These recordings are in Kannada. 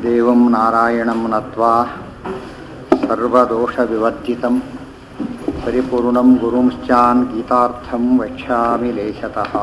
ದೇವಂ ನಾರಾಯಣಂ ನತ್ವಾ ಸರ್ವದೋಷವಿವರ್ಜಿತಂ ಪರಿಪೂರ್ಣಂ ಗುರುಂಶ್ಚಾನ್ ಗೀತಾರ್ಥಂ ವಕ್ಷ್ಯಾಮಿ ಲೇಶತಃ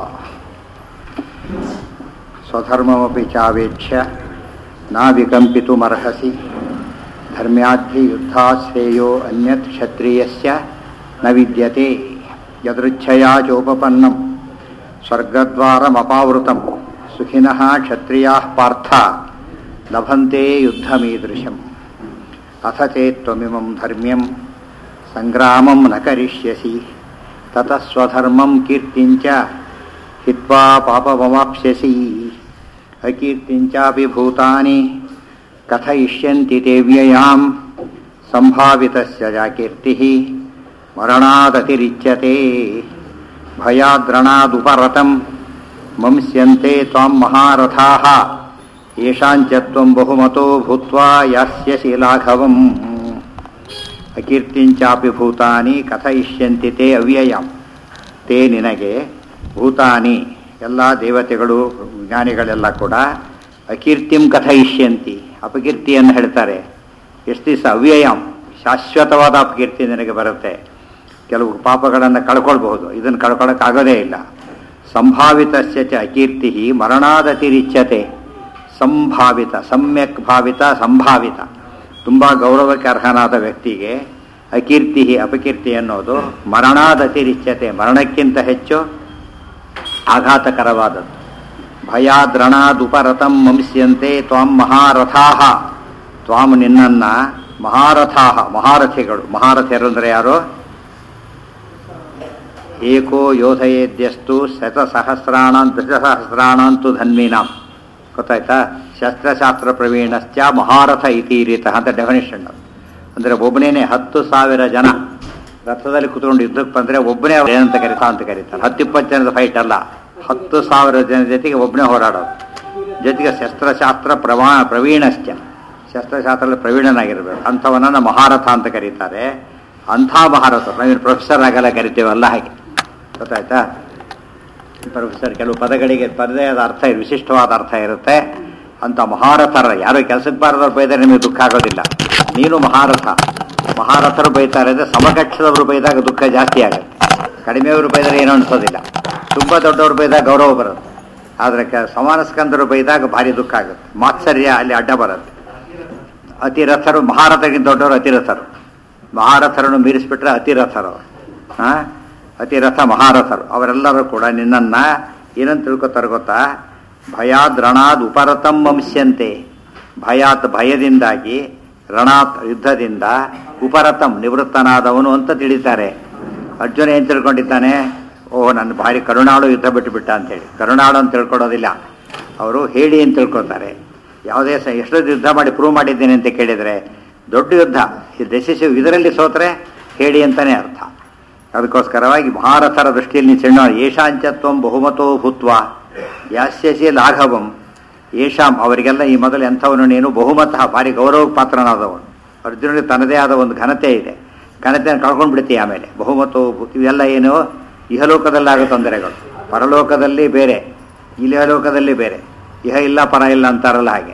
ಸ್ವಧರ್ಮಮಪಿ ಚಾವೇಕ್ಷ್ಯ ನ ವಿಕಂಪಿತುಮರ್ಹಸಿ ಧರ್ಮ್ಯಾದ್ಧಿಯುದ್ಧಾಶ್ರೇಯೋ ಅನ್ಯತ್ ಕ್ಷತ್ರಿಯಸ್ಯ ನ ವಿದ್ಯತೆ ಯದೃಚ್ಛಯಾ ಚೋಪಪನ್ನಂ ಸ್ವರ್ಗದ್ವಾರಮಪಾವೃತಂ ಸುಖಿನಃ ಕ್ಷತ್ರಿಯಾಃ ಪಾರ್ಥ ಲಭಂತೆ ಯುದ್ಧಮೀದೃಶಂ ಅಥ ಚೇತ್ತ್ವಮಿಮಂ ಧರ್ಮ್ಯಂ ಸಂಗ್ರಾಮಂ ನ ಕರಿಷ್ಯಸಿ ತತಃ ಸ್ವಧರ್ಮಂ ಕೀರ್ತಿಂಚ ಹಿತ್ವಾ ಪಾಪಮವಾಪ್ಸ್ಯಸಿ ಅಕೀರ್ತಿಂಚಾಪಿ ಭೂತಾನಿ ಕಥಯಿಷ್ಯಂತಿ ತೇ ವ್ಯಯಾಂ ಸಂಭಾವಿತಸ್ಯ ಯಾ ಕೀರ್ತಿಃ ಮರಣಾದತಿರಿಚ್ಯತೆ ಭಯಾದ್ರಣಾದುಪರತಂ ಮಂಸ್ಯಂತೆ ತ್ವಾಂ ಮಹಾರಥಾಃ ಯೇಷಾಂಚ ತ್ವಂ ಬಹುಮತೋ ಭೂತ್ವಾ ಯಾಸ್ಯಸಿ ಲಾಘವಂ ಅಕೀರ್ತಿಂಚಾಪಿ ಭೂತಾನಿ ಕಥಯಿಷ್ಯಂತಿ ತೇ ಅವ್ಯಯಂ ತೇ ನಿನಗೆ ಭೂತಾನಿ ಎಲ್ಲ ದೇವತೆಗಳು ಜ್ಞಾನಿಗಳೆಲ್ಲ ಕೂಡ ಅಕೀರ್ತಿಂ ಕಥಯಿಷ್ಯಂತಿ ಅಪಕೀರ್ತಿಯನ್ನು ಹೇಳ್ತಾರೆ ಎಷ್ಟು ದಿವಸ ಅವ್ಯಯಂ ಶಾಶ್ವತವಾದ ಅಪಕೀರ್ತಿ ನಿನಗೆ ಬರುತ್ತೆ ಕೆಲವು ಪಾಪಗಳನ್ನು ಕಳ್ಕೊಳ್ಬಹುದು ಇದನ್ನು ಕಳ್ಕೊಳ್ಳೋಕ್ಕಾಗೋದೇ ಇಲ್ಲ ಸಂಭಾವಿತಸ್ಯ ಚ ಅಕೀರ್ತಿ ಮರಣಾದತಿರಿಚ್ಯತೆ ಸಂಭಾವಿತ ಸಮ್ಯಕ್ ಭಾವಿತ ಸಂಭಾವಿತ ತುಂಬ ಗೌರವಕ್ಕೆ ಅರ್ಹನಾದ ವ್ಯಕ್ತಿಗೆ ಅಕೀರ್ತಿ ಅಪಕೀರ್ತಿ ಅನ್ನೋದು ಮರಣಾದತಿರಿಚ್ಯತೆ ಮರಣಕ್ಕಿಂತ ಹೆಚ್ಚು ಆಘಾತಕರವಾದದ್ದು ಭಯಾದ್ರಣಾದುಪರತಂ ಮಂಸ್ಯಂತೆ ತ್ವಾಂ ಮಹಾರಥಾಹ ತ್ವಾಂ ನಿನ್ನನ್ನ ಮಹಾರಥಾಹ ಮಹಾರಥಿಗಳು ಮಹಾರಥಿಯರು ಅಂದರೆ ಯಾರು ಏಕೋ ಯೋಧಯೇದ್ಯಸ್ತು ಶತಸಹಸ್ರಾಣಾಂ ದಶಸಹಸ್ರಾಣಾಂತು ಧನ್ವೀನಾಂ ಗೊತ್ತಾಯ್ತಾ ಶಸ್ತ್ರಶಾಸ್ತ್ರ ಪ್ರವೀಣಶ್ಚ ಮಹಾರಥ ಇತೀರಿತ ಅಂತ ಡೆಫಿನೇಷನ್ ಅಂದರೆ ಒಬ್ಬನೇನೆ ಹತ್ತು ಸಾವಿರ ಜನ ರಥದಲ್ಲಿ ಕುತ್ಕೊಂಡು ಯುದ್ಧಕ್ಕೆ ಬಂದರೆ ಒಬ್ಬನೇ ಏನಂತ ಕರೀತಾ ಅಂತ ಕರೀತಾರೆ ಹತ್ತಿಪ್ಪತ್ತು ಜನದ ಫೈಟ್ ಅಲ್ಲ ಹತ್ತು ಸಾವಿರ ಜನ ಜೊತೆಗೆ ಒಬ್ಬನೇ ಹೋರಾಡೋದು ಜೊತೆಗೆ ಶಸ್ತ್ರಶಾಸ್ತ್ರ ಪ್ರವಾ ಪ್ರವೀಣಶ್ಚ ಶಸ್ತ್ರಶಾಸ್ತ್ರದಲ್ಲಿ ಪ್ರವೀಣನಾಗಿರಬೇಕು ಅಂಥವನನ್ನು ಮಹಾರಥ ಅಂತ ಕರೀತಾರೆ ಅಂಥ ಮಹಾರಥ ನಾವೇನು ಪ್ರೊಫೆಸರ್ ಆಗೆಲ್ಲ ಕರಿತೇವಲ್ಲ ಹಾಗೆ ಗೊತ್ತಾಯ್ತಾ ಪ್ರೊಫೆಸರ್ ಕೆಲವು ಪದಗಳಿಗೆ ಪದದೇ ಆದ ಅರ್ಥ ವಿಶಿಷ್ಟವಾದ ಅರ್ಥ ಇರುತ್ತೆ ಅಂತ ಮಹಾರಥರ ಯಾರೋ ಕೆಲಸಕ್ಕೆ ಬಾರದವ್ರು ಬೈದರೆ ನಿಮಗೆ ದುಃಖ ಆಗೋದಿಲ್ಲ ನೀನು ಮಹಾರಥ ಮಹಾರಥರು ಬೈತಾರೆ ಅಂದರೆ ಸಮಕಕ್ಷದವರು ಬೈದಾಗ ದುಃಖ ಜಾಸ್ತಿ ಆಗುತ್ತೆ ಕಡಿಮೆಯವರು ಬೈದರೆ ಏನೂ ಅನಿಸೋದಿಲ್ಲ ತುಂಬ ದೊಡ್ಡವರು ಬೈದಾಗ ಗೌರವ ಬರುತ್ತೆ ಆದರೆ ಕ ಸಮಾನ ಸ್ಕಂದರು ಬೈದಾಗ ಭಾರಿ ದುಃಖ ಆಗುತ್ತೆ ಮಾತ್ಸರ್ಯ ಅಲ್ಲಿ ಅಡ್ಡ ಬರುತ್ತೆ ಅತಿರಥರು ಮಹಾರಥಗಿಂತ ದೊಡ್ಡವರು ಅತಿರಥರು ಮಹಾರಥರನ್ನು ಮೀರಿಸ್ಬಿಟ್ರೆ ಅತಿರಥರು ಹಾಂ ಅತಿರಥ ಮಹಾರಥರು ಅವರೆಲ್ಲರೂ ಕೂಡ ನಿನ್ನನ್ನು ಏನಂತ ತಿಳ್ಕೊತಾರೆ ಗೊತ್ತಾ ಭಯಾದ್ ರಣಾದ್ ಉಪರತಂ ವಂಶ್ಯಂತೆ ಭಯಾತ್ ಭಯದಿಂದಾಗಿ ರಣಾತ್ ಯುದ್ಧದಿಂದ ಉಪರತಂ ನಿವೃತ್ತನಾದವನು ಅಂತ ತಿಳಿತಾರೆ ಅರ್ಜುನ ಏನು ತಿಳ್ಕೊಂಡಿದ್ದಾನೆ ಓ ನನ್ನ ಭಾರಿ ಕರುಣಾಳು ಯುದ್ಧ ಬಿಟ್ಟುಬಿಟ್ಟ ಅಂತೇಳಿ ಕರುಣಾಳು ಅಂತ ತಿಳ್ಕೊಳ್ಳೋದಿಲ್ಲ ಅವರು ಹೇಳಿ ಅಂತ ತಿಳ್ಕೊತಾರೆ ಯಾವುದೇ ಸ ಎಷ್ಟೊಂದು ಯುದ್ಧ ಮಾಡಿ ಪ್ರೂವ್ ಮಾಡಿದ್ದೇನೆ ಅಂತ ಕೇಳಿದರೆ ದೊಡ್ಡ ಯುದ್ಧ ಈ ಡೆಸಿಸಿವ್ ಇದರಲ್ಲಿ ಸೋತ್ರೆ ಹೇಳಿ ಅಂತಲೇ ಅರ್ಥ ಅದಕ್ಕೋಸ್ಕರವಾಗಿ ಮಹಾರಥರ ದೃಷ್ಟಿಯಲ್ಲಿ ಚೆನ್ನ ಯೇಷಾಂಚತ್ವಂ ಬಹುಮತೋ ಭೂತ್ವ ಯಾಸ್ಯಸಿ ಲಾಘವಂ ಯೇಷಾಂ ಅವರಿಗೆಲ್ಲ ಈ ಮೊದಲು ಎಂಥವನು ನೀನು ಬಹುಮತಃ ಭಾರಿ ಗೌರವ ಪಾತ್ರನಾದವನು ಅರ್ಜುನಿಗೆ ತನ್ನದೇ ಆದ ಒಂದು ಘನತೆ ಇದೆ ಘನತೆಯನ್ನು ಕಳ್ಕೊಂಡು ಬಿಡ್ತೀವಿ ಆಮೇಲೆ ಬಹುಮತೋ ಇವೆಲ್ಲ ಏನು ಇಹಲೋಕದಲ್ಲಾಗೋ ತೊಂದರೆಗಳು ಪರಲೋಕದಲ್ಲಿ ಬೇರೆ ಇಹಲೋಕದಲ್ಲಿ ಬೇರೆ ಇಹ ಇಲ್ಲ ಪರ ಇಲ್ಲ ಅಂತಾರಲ್ಲ ಹಾಗೆ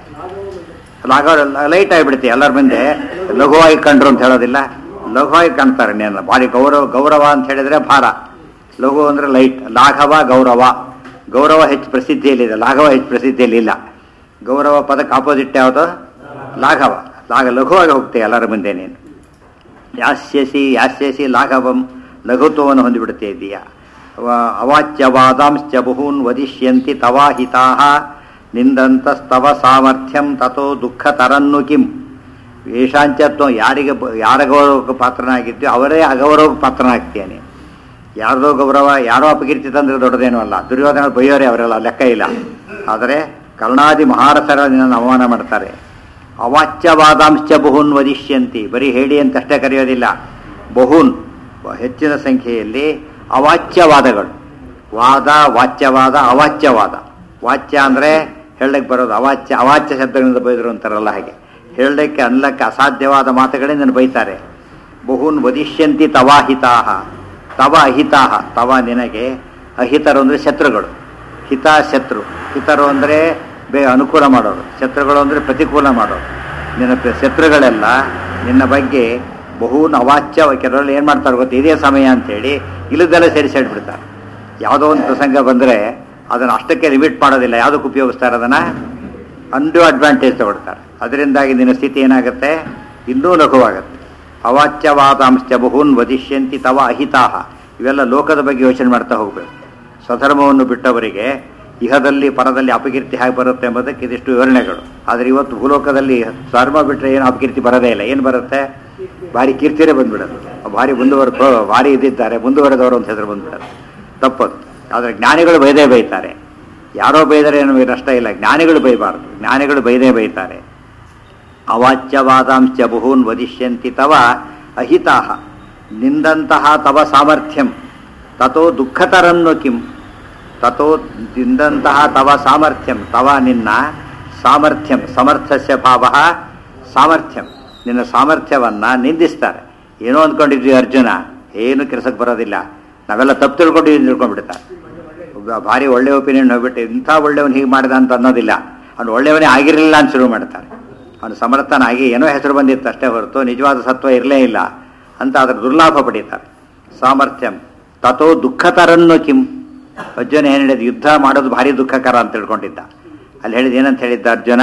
ಲಾಗ ಲೈಟ್ ಆಗಿಬಿಡ್ತೀವಿ ಎಲ್ಲರ ಮುಂದೆ ಲಘುವಾಗಿ ಕಂಡ್ರು ಅಂತ ಹೇಳೋದಿಲ್ಲ ಲಘುವಾಗಿ ಕಾಣ್ತಾರೆ ನೀನು ಭಾರಿ ಗೌರವ ಗೌರವ ಅಂತ ಹೇಳಿದ್ರೆ ಭಾರ ಲಘು ಅಂದರೆ ಲೈಟ್ ಲಾಘವ ಗೌರವ ಗೌರವ ಹೆಚ್ಚು ಪ್ರಸಿದ್ಧಿಯಲ್ಲಿದೆ ಲಾಘವ ಹೆಚ್ಚು ಪ್ರಸಿದ್ಧಿಯಲ್ಲಿ ಇಲ್ಲ ಗೌರವ ಪದಕ್ಕೆ ಆಪೋಸಿಟ್ ಯಾವುದು ಲಾಘವ ಲಾಘ ಲಘುವಾಗಿ ಹೋಗ್ತೀವಿ ಎಲ್ಲರ ಮುಂದೆ ನೀನು ಯಾಸ್ಯಸಿ ಯಾಸ್ಯಸಿ ಲಾಘವಂ ಲಘುತ್ವವನ್ನು ಹೊಂದಿಬಿಡ್ತಾ ಇದ್ದೀಯ ಅವಾಚ್ಯವಾದಾಂಶ್ಚ ಬಹೂನ್ ವದಿಷ್ಯಂತಿ ತವಾಹಿತಾ ನಿಂದಂತಸ್ತವ ಸಾಮರ್ಥ್ಯಂ ತಥೋ ದುಃಖ ತರನ್ನು ಕಿಂ ವೇಷಾಂಚತ್ವ ಯಾರಿಗೆ ಯಾರ ಗೌರವಕ್ಕೆ ಪಾತ್ರನಾಗಿದ್ಯೋ ಅವರೇ ಅಗೌರವಕ್ಕೆ ಪಾತ್ರನಾಗ್ತೀಯಾನೆ ಯಾರ್ದೋ ಗೌರವ ಯಾರೋ ಅಪಕೀರ್ತಿ ತಂದ್ರೆ ದೊಡ್ಡದೇನೂ ಅಲ್ಲ ದುರ್ಯೋಧನ ಬೈಯೋರೆ ಅವರೆಲ್ಲ ಲೆಕ್ಕ ಇಲ್ಲ ಆದರೆ ಕರ್ಣಾದಿ ಮಹಾರಥರ ನಿನ್ನನ್ನು ಅವಮಾನ ಮಾಡ್ತಾರೆ ಅವಾಚ್ಯವಾದಾಂಶ ಬಹುನ್ ವದಿಷ್ಯಂತಿ ಬರೀ ಹೇಳಿ ಅಂತಷ್ಟೇ ಕರೆಯೋದಿಲ್ಲ ಬಹುನ್ ಹೆಚ್ಚಿನ ಸಂಖ್ಯೆಯಲ್ಲಿ ಅವಾಚ್ಯವಾದಗಳು ವಾದ ವಾಚ್ಯವಾದ ಅವಾಚ್ಯವಾದ ವಾಚ್ಯ ಅಂದರೆ ಹೇಳಕ್ಕೆ ಬರೋದು ಅವಾಚ್ಯ ಅವಾಚ್ಯ ಶಬ್ದಗಳಿಂದ ಬೈದರು ಅಂತಾರಲ್ಲ ಹಾಗೆ ಹೇಳಲಿಕ್ಕೆ ಅನ್ಲಕ್ಕೆ ಅಸಾಧ್ಯವಾದ ಮಾತುಗಳೇ ನನ್ನ ಬೈತಾರೆ ಬಹುನ್ ವದಿಷ್ಯಂತಿ ತವಾಹಿತಾಹ ತವ ಅಹಿತಾಹ ತವ ನಿನಗೆ ಅಹಿತರು ಅಂದರೆ ಶತ್ರುಗಳು ಹಿತ ಶತ್ರು ಹಿತರು ಅಂದರೆ ಬೇಗ ಅನುಕೂಲ ಮಾಡೋರು ಶತ್ರುಗಳು ಅಂದರೆ ಪ್ರತಿಕೂಲ ಮಾಡೋರು ನಿನ್ನ ಪ್ರ- ಶತ್ರುಗಳೆಲ್ಲ ನಿನ್ನ ಬಗ್ಗೆ ಬಹು ಅವಾಚ್ಯ ಕೆಲವರೆಲ್ಲ ಏನು ಮಾಡ್ತಾರೆ ಗೊತ್ತಾ ಇದೇ ಸಮಯ ಅಂತೇಳಿ ಇಲ್ಲದೆಲ್ಲ ಸೇರಿಸಿ ಬಿಡ್ತಾರೆ ಯಾವುದೋ ಒಂದು ಪ್ರಸಂಗ ಬಂದರೆ ಅದನ್ನು ಅಷ್ಟಕ್ಕೆ ಲಿಮಿಟ್ ಮಾಡೋದಿಲ್ಲ ಯಾವುದಕ್ಕೆ ಉಪಯೋಗಿಸ್ತಾರೆ ಅದನ್ನು ಅಂಡು ಅಡ್ವಾಂಟೇಜ್ ತಗೊಳ್ತಾರೆ ಅದರಿಂದಾಗಿ ನಿನ್ನ ಸ್ಥಿತಿ ಏನಾಗುತ್ತೆ ಇನ್ನೂ ಲಘುವಾಗುತ್ತೆ ಅವಾಚ್ಯವಾದಾಂಶ ಬಹುನ್ ವದಿಷ್ಯಂತಿ ತವ ಅಹಿತಾಹ ಇವೆಲ್ಲ ಲೋಕದ ಬಗ್ಗೆ ಯೋಚನೆ ಮಾಡ್ತಾ ಹೋಗಬೇಕು ಸ್ವಧರ್ಮವನ್ನು ಬಿಟ್ಟವರಿಗೆ ಇಹದಲ್ಲಿ ಪರದಲ್ಲಿ ಅಪಕೀರ್ತಿ ಹೇಗೆ ಬರುತ್ತೆ ಎಂಬುದಕ್ಕೆ ಇದಿಷ್ಟು ವಿವರಣೆಗಳು ಆದರೆ ಇವತ್ತು ಭೂಲೋಕದಲ್ಲಿ ಧರ್ಮ ಬಿಟ್ಟರೆ ಏನು ಅಪಕೀರ್ತಿ ಬರೋದೇ ಇಲ್ಲ ಏನು ಬರುತ್ತೆ ಭಾರಿ ಕೀರ್ತಿರೇ ಬಂದ್ಬಿಡೋದು ಭಾರಿ ಮುಂದುವರ ಭಾರಿ ಇದ್ದಿದ್ದಾರೆ ಮುಂದುವರೆದವರು ಅಂತ ಹೆಸರು ಬಂದ್ಬಿಡೋದು ತಪ್ಪದು ಆದರೆ ಜ್ಞಾನಿಗಳು ಬೈದೇ ಬೈತಾರೆ ಯಾರೋ ಬೈದರೆ ನಮಗೆ ನಷ್ಟ ಇಲ್ಲ ಜ್ಞಾನಿಗಳು ಬೈಬಾರದು ಜ್ಞಾನಿಗಳು ಬೈದೇ ಬೈತಾರೆ ಅವಾಚ್ಯವಾದಾಂಶ ಬಹೂನ್ ವದಿಷ್ಯಂತಿ ತವ ಅಹಿತಾಹ ನಿಂದಂತಹ ತವ ಸಾಮರ್ಥ್ಯಂ ತಥೋ ದುಃಖತರನ್ನು ಕಿಂ ತಥೋ ನಿಂದಂತಹ ತವ ಸಾಮರ್ಥ್ಯಂ ತವ ನಿನ್ನ ಸಾಮರ್ಥ್ಯಂ ಸಮರ್ಥಸ್ಯ ಭಾವ ಸಾಮರ್ಥ್ಯಂ ನಿನ್ನ ಸಾಮರ್ಥ್ಯವನ್ನು ನಿಂದಿಸ್ತಾರೆ ಏನೋ ಅಂದ್ಕೊಂಡಿದ್ವಿ ಅರ್ಜುನ ಏನು ಕೆಲಸಕ್ಕೆ ಬರೋದಿಲ್ಲ ನಾವೆಲ್ಲ ತಪ್ಪು ತಿಳ್ಕೊಂಡಿದ್ದೀವಿ ತಿಳ್ಕೊಂಡ್ಬಿಡ್ತಾರೆ ಒಬ್ಬ ಭಾರಿ ಒಳ್ಳೆ ಒಪಿನಿಯನ್ ಹೋಗ್ಬಿಟ್ಟು ಇಂಥ ಒಳ್ಳೆಯವನು ಹೀಗೆ ಮಾಡಿದ ಅಂತ ಅನ್ನೋದಿಲ್ಲ ಅವನು ಒಳ್ಳೆಯವನೇ ಆಗಿರಲಿಲ್ಲ ಅಂತ ಶುರು ಮಾಡ್ತಾರೆ ಅವನು ಸಮರ್ಥನಾಗಿ ಏನೋ ಹೆಸರು ಬಂದಿತ್ತು ಅಷ್ಟೇ ಹೊರತು ನಿಜವಾದ ಸತ್ವ ಇರಲೇ ಇಲ್ಲ ಅಂತ ಅದರ ದುರ್ಲಾಭ ಪಡೀತಾರೆ ಸಾಮರ್ಥ್ಯಂ ತಥೋ ದುಃಖತರನ್ನು ಕಿಂ ಅರ್ಜುನ ಏನು ಹೇಳಿದ ಯುದ್ಧ ಮಾಡೋದು ಭಾರಿ ದುಃಖಕರ ಅಂತ ತಿಳ್ಕೊಂಡಿದ್ದ ಅಲ್ಲಿ ಹೇಳಿದ ಏನಂತ ಹೇಳಿದ್ದ ಅರ್ಜುನ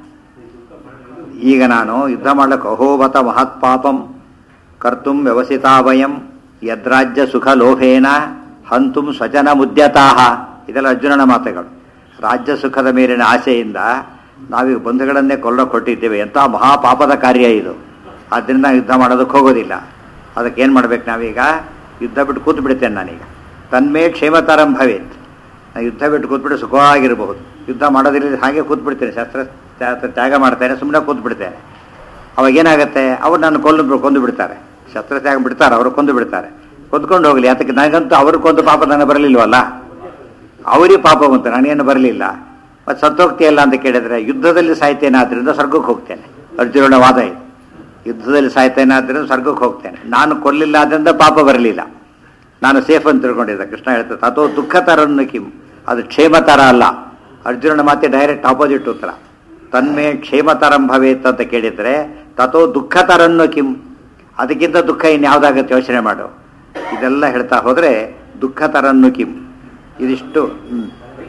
ಈಗ ನಾನು ಯುದ್ಧ ಮಾಡ್ಲಿಕ್ಕೆ ಅಹೋಬತ ಮಹತ್ ಪಾಪಂ ಕರ್ತುಂ ವ್ಯವಸಿತಾ ವಯಂ ಯದ್ರಾಜ್ಯ ಸುಖ ಲೋಭೇನ ಹಂತುಂ ಸ್ವಜನ ಮುದ್ಯತಾಹ ಇದೆಲ್ಲ ಅರ್ಜುನನ ಮಾತುಗಳು ರಾಜ್ಯ ಸುಖದ ಮೇಲಿನ ಆಸೆಯಿಂದ ನಾವೀಗ ಬಂಧುಗಳನ್ನೇ ಕೊಲ್ಲ ಕೊಟ್ಟಿದ್ದೇವೆ ಎಂಥ ಮಹಾಪಾಪದ ಕಾರ್ಯ ಇದು ಆದ್ದರಿಂದ ಯುದ್ಧ ಮಾಡೋದಕ್ಕೆ ಹೋಗೋದಿಲ್ಲ ಅದಕ್ಕೆ ಏನು ಮಾಡ್ಬೇಕು ನಾವೀಗ ಯುದ್ಧ ಬಿಟ್ಟು ಕೂತು ಬಿಡ್ತೇನೆ ನಾನೀಗ ತನ್ಮೇ ಕ್ಷೇಮತರಂ ಭವೇತ್ ನಾ ಯುದ್ಧ ಬಿಟ್ಟು ಕೂತ್ಬಿಟ್ಟು ಸುಖವಾಗಿರಬಹುದು ಯುದ್ಧ ಮಾಡೋದಿಲ್ಲ ಹಾಗೆ ಕೂತ್ಬಿಡ್ತೇನೆ ಶಸ್ತ್ರ ತ್ಯಾ- ತ್ಯಾಗ ಮಾಡ್ತೇನೆ ಸುಮ್ಮನೆ ಕೂತ್ ಬಿಡ್ತೇನೆ ಅವಾಗ ಏನಾಗುತ್ತೆ ಅವ್ರು ನನ್ನ ಕೊಲ್ಲು ಕೊಂದು ಬಿಡ್ತಾರೆ ಶಸ್ತ್ರ ತ್ಯಾಗ ಬಿಡ್ತಾರೆ ಅವರು ಕೊಂದು ಬಿಡ್ತಾರೆ ಕೊಂದ್ಕೊಂಡು ಹೋಗಲಿ ಅದಕ್ಕೆ ನನಗಂತೂ ಅವ್ರ ಕೊಂದು ಪಾಪ ನನಗೆ ಬರಲಿಲ್ವಲ್ಲ ಅವರಿಗೆ ಪಾಪ ಬಂತು ನನಗೇನು ಬರಲಿಲ್ಲ ಮತ್ತು ಸತ್ತೋಗ್ತೀಯಲ್ಲ ಅಂತ ಕೇಳಿದ್ರೆ ಯುದ್ಧದಲ್ಲಿ ಸಾಯ್ತೇನೆ ಆದ್ರಿಂದ ಸ್ವರ್ಗಕ್ಕೆ ಹೋಗ್ತೇನೆ ಅರ್ಜುನನ ವಾದ ಇದು ಯುದ್ಧದಲ್ಲಿ ಸಾಯ್ತೇನೆ ಆದ್ರಿಂದ ಸ್ವರ್ಗಕ್ಕೆ ಹೋಗ್ತೇನೆ ನಾನು ಕೊಲ್ಲಿಲ್ಲ ಆದ್ರಿಂದ ಪಾಪ ಬರಲಿಲ್ಲ ನಾನು ಸೇಫ್ ಅಂತ ತಿಳ್ಕೊಂಡಿದ್ದೆ ಕೃಷ್ಣ ಹೇಳ್ತಾರೆ ತಥೋ ದುಃಖ ತರನ್ನು ಕಿಂ ಅದು ಕ್ಷೇಮ ತರ ಅಲ್ಲ ಅರ್ಜುನನ ಮಾತೆ ಡೈರೆಕ್ಟ್ ಆಪೋಸಿಟ್ ಉತ್ತರ ತನ್ಮೇ ಕ್ಷೇಮತರಂ ಭವೇತ್ ಅಂತ ಕೇಳಿದ್ರೆ ತಥೋ ದುಃಖ ತರನ್ನು ಕಿಂ ಅದಕ್ಕಿಂತ ದುಃಖ ಇನ್ಯಾವುದಾಗತ್ತೆ ಯೋಚನೆ ಮಾಡು ಇದೆಲ್ಲ ಹೇಳ್ತಾ ಹೋದ್ರೆ ದುಃಖ ತರನ್ನು ಕಿಂ ಇದಿಷ್ಟು ಹ್ಮ್.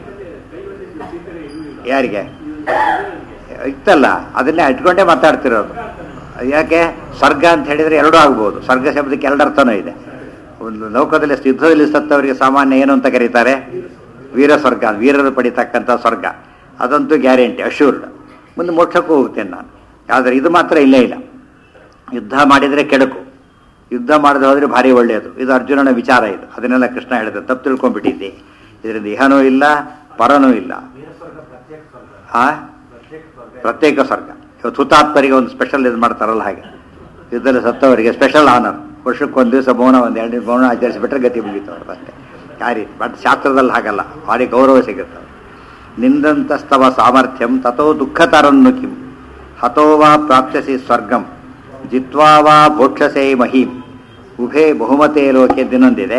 ಯಾರಿಗೆ ಇತ್ತಲ್ಲ ಅದನ್ನೇ ಇಟ್ಕೊಂಡೇ ಮಾತಾಡ್ತಿರೋದು ಯಾಕೆ ಸ್ವರ್ಗ ಅಂತ ಹೇಳಿದ್ರೆ ಎರಡೂ ಆಗ್ಬೋದು ಸ್ವರ್ಗ ಶಬ್ದಕ್ಕೆ ಎರಡು ಅರ್ಥನೂ ಇದೆ ಒಂದು ಲೋಕದಲ್ಲಿ ಯುದ್ಧದಲ್ಲಿ ಸತ್ತವರಿಗೆ ಸಾಮಾನ್ಯ ಏನು ಅಂತ ಕರೀತಾರೆ ವೀರ ಸ್ವರ್ಗ ವೀರರು ಪಡಿತಕ್ಕಂಥ ಸ್ವರ್ಗ ಅದಂತೂ ಗ್ಯಾರಂಟಿ ಅಶ್ಯೂರ್ಡ್ ಮುಂದೆ ಮೋಕ್ಷಕ್ಕೂ ಹೋಗ್ತೇನೆ ನಾನು ಆದರೆ ಇದು ಮಾತ್ರ ಇಲ್ಲೇ ಇಲ್ಲ ಯುದ್ಧ ಮಾಡಿದರೆ ಕೆಡಕು ಯುದ್ಧ ಮಾಡದೆ ಹೋದರೆ ಭಾರಿ ಒಳ್ಳೆಯದು ಇದು ಅರ್ಜುನನ ವಿಚಾರ ಇದು ಅದನ್ನೆಲ್ಲ ಕೃಷ್ಣ ಹೇಳಿದ ತಪ್ಪು ತಿಳ್ಕೊಂಡ್ಬಿಟ್ಟಿದ್ದೆ ಇದರಿಂದ ಇಹನೂ ಇಲ್ಲ ಪರನೂ ಇಲ್ಲ ಆ ಪ್ರತ್ಯೇಕ ಸ್ವರ್ಗ ಇವತ್ತು ಹುತಾತ್ಮರಿಗೆ ಒಂದು ಸ್ಪೆಷಲ್ ಇದು ಮಾಡ್ತಾರಲ್ಲ ಹಾಗೆ ಯುದ್ಧದಲ್ಲಿ ಸತ್ತವರಿಗೆ ಸ್ಪೆಷಲ್ ಆನರ್ ವರ್ಷಕ್ಕೆ ಒಂದು ದಿವಸ ಮೌನ ಒಂದು ಎರಡು ದಿವಸ ಮೌನ ಆಚರಿಸಿಬಿಟ್ರೆ ಗತಿ ಮುಗೀತು ಅವ್ರು ಅಷ್ಟೇ ಆ ರೀತಿ ಬಟ್ ಶಾಸ್ತ್ರದಲ್ಲಿ ಹಾಗಲ್ಲ ಭಾರಿ ಗೌರವ ಸಿಗುತ್ತೆ ನಿಂದಂತಸ್ತವ ಸಾಮರ್ಥ್ಯಂ ತಥೋ ದುಃಖತರನ್ನು ಕಿಂ ಹತೋ ವಾ ಪ್ರಾಪ್ಸ್ಯಸಿ ಸ್ವರ್ಗಂ ಜಿತ್ವಾ ವಾ ಭೋಕ್ಷಸೇ ಮಹೀಂ ಉಭೇ ಬಹುಮತೇ ಲೋಕೆ ದಿನೊಂದಿದೆ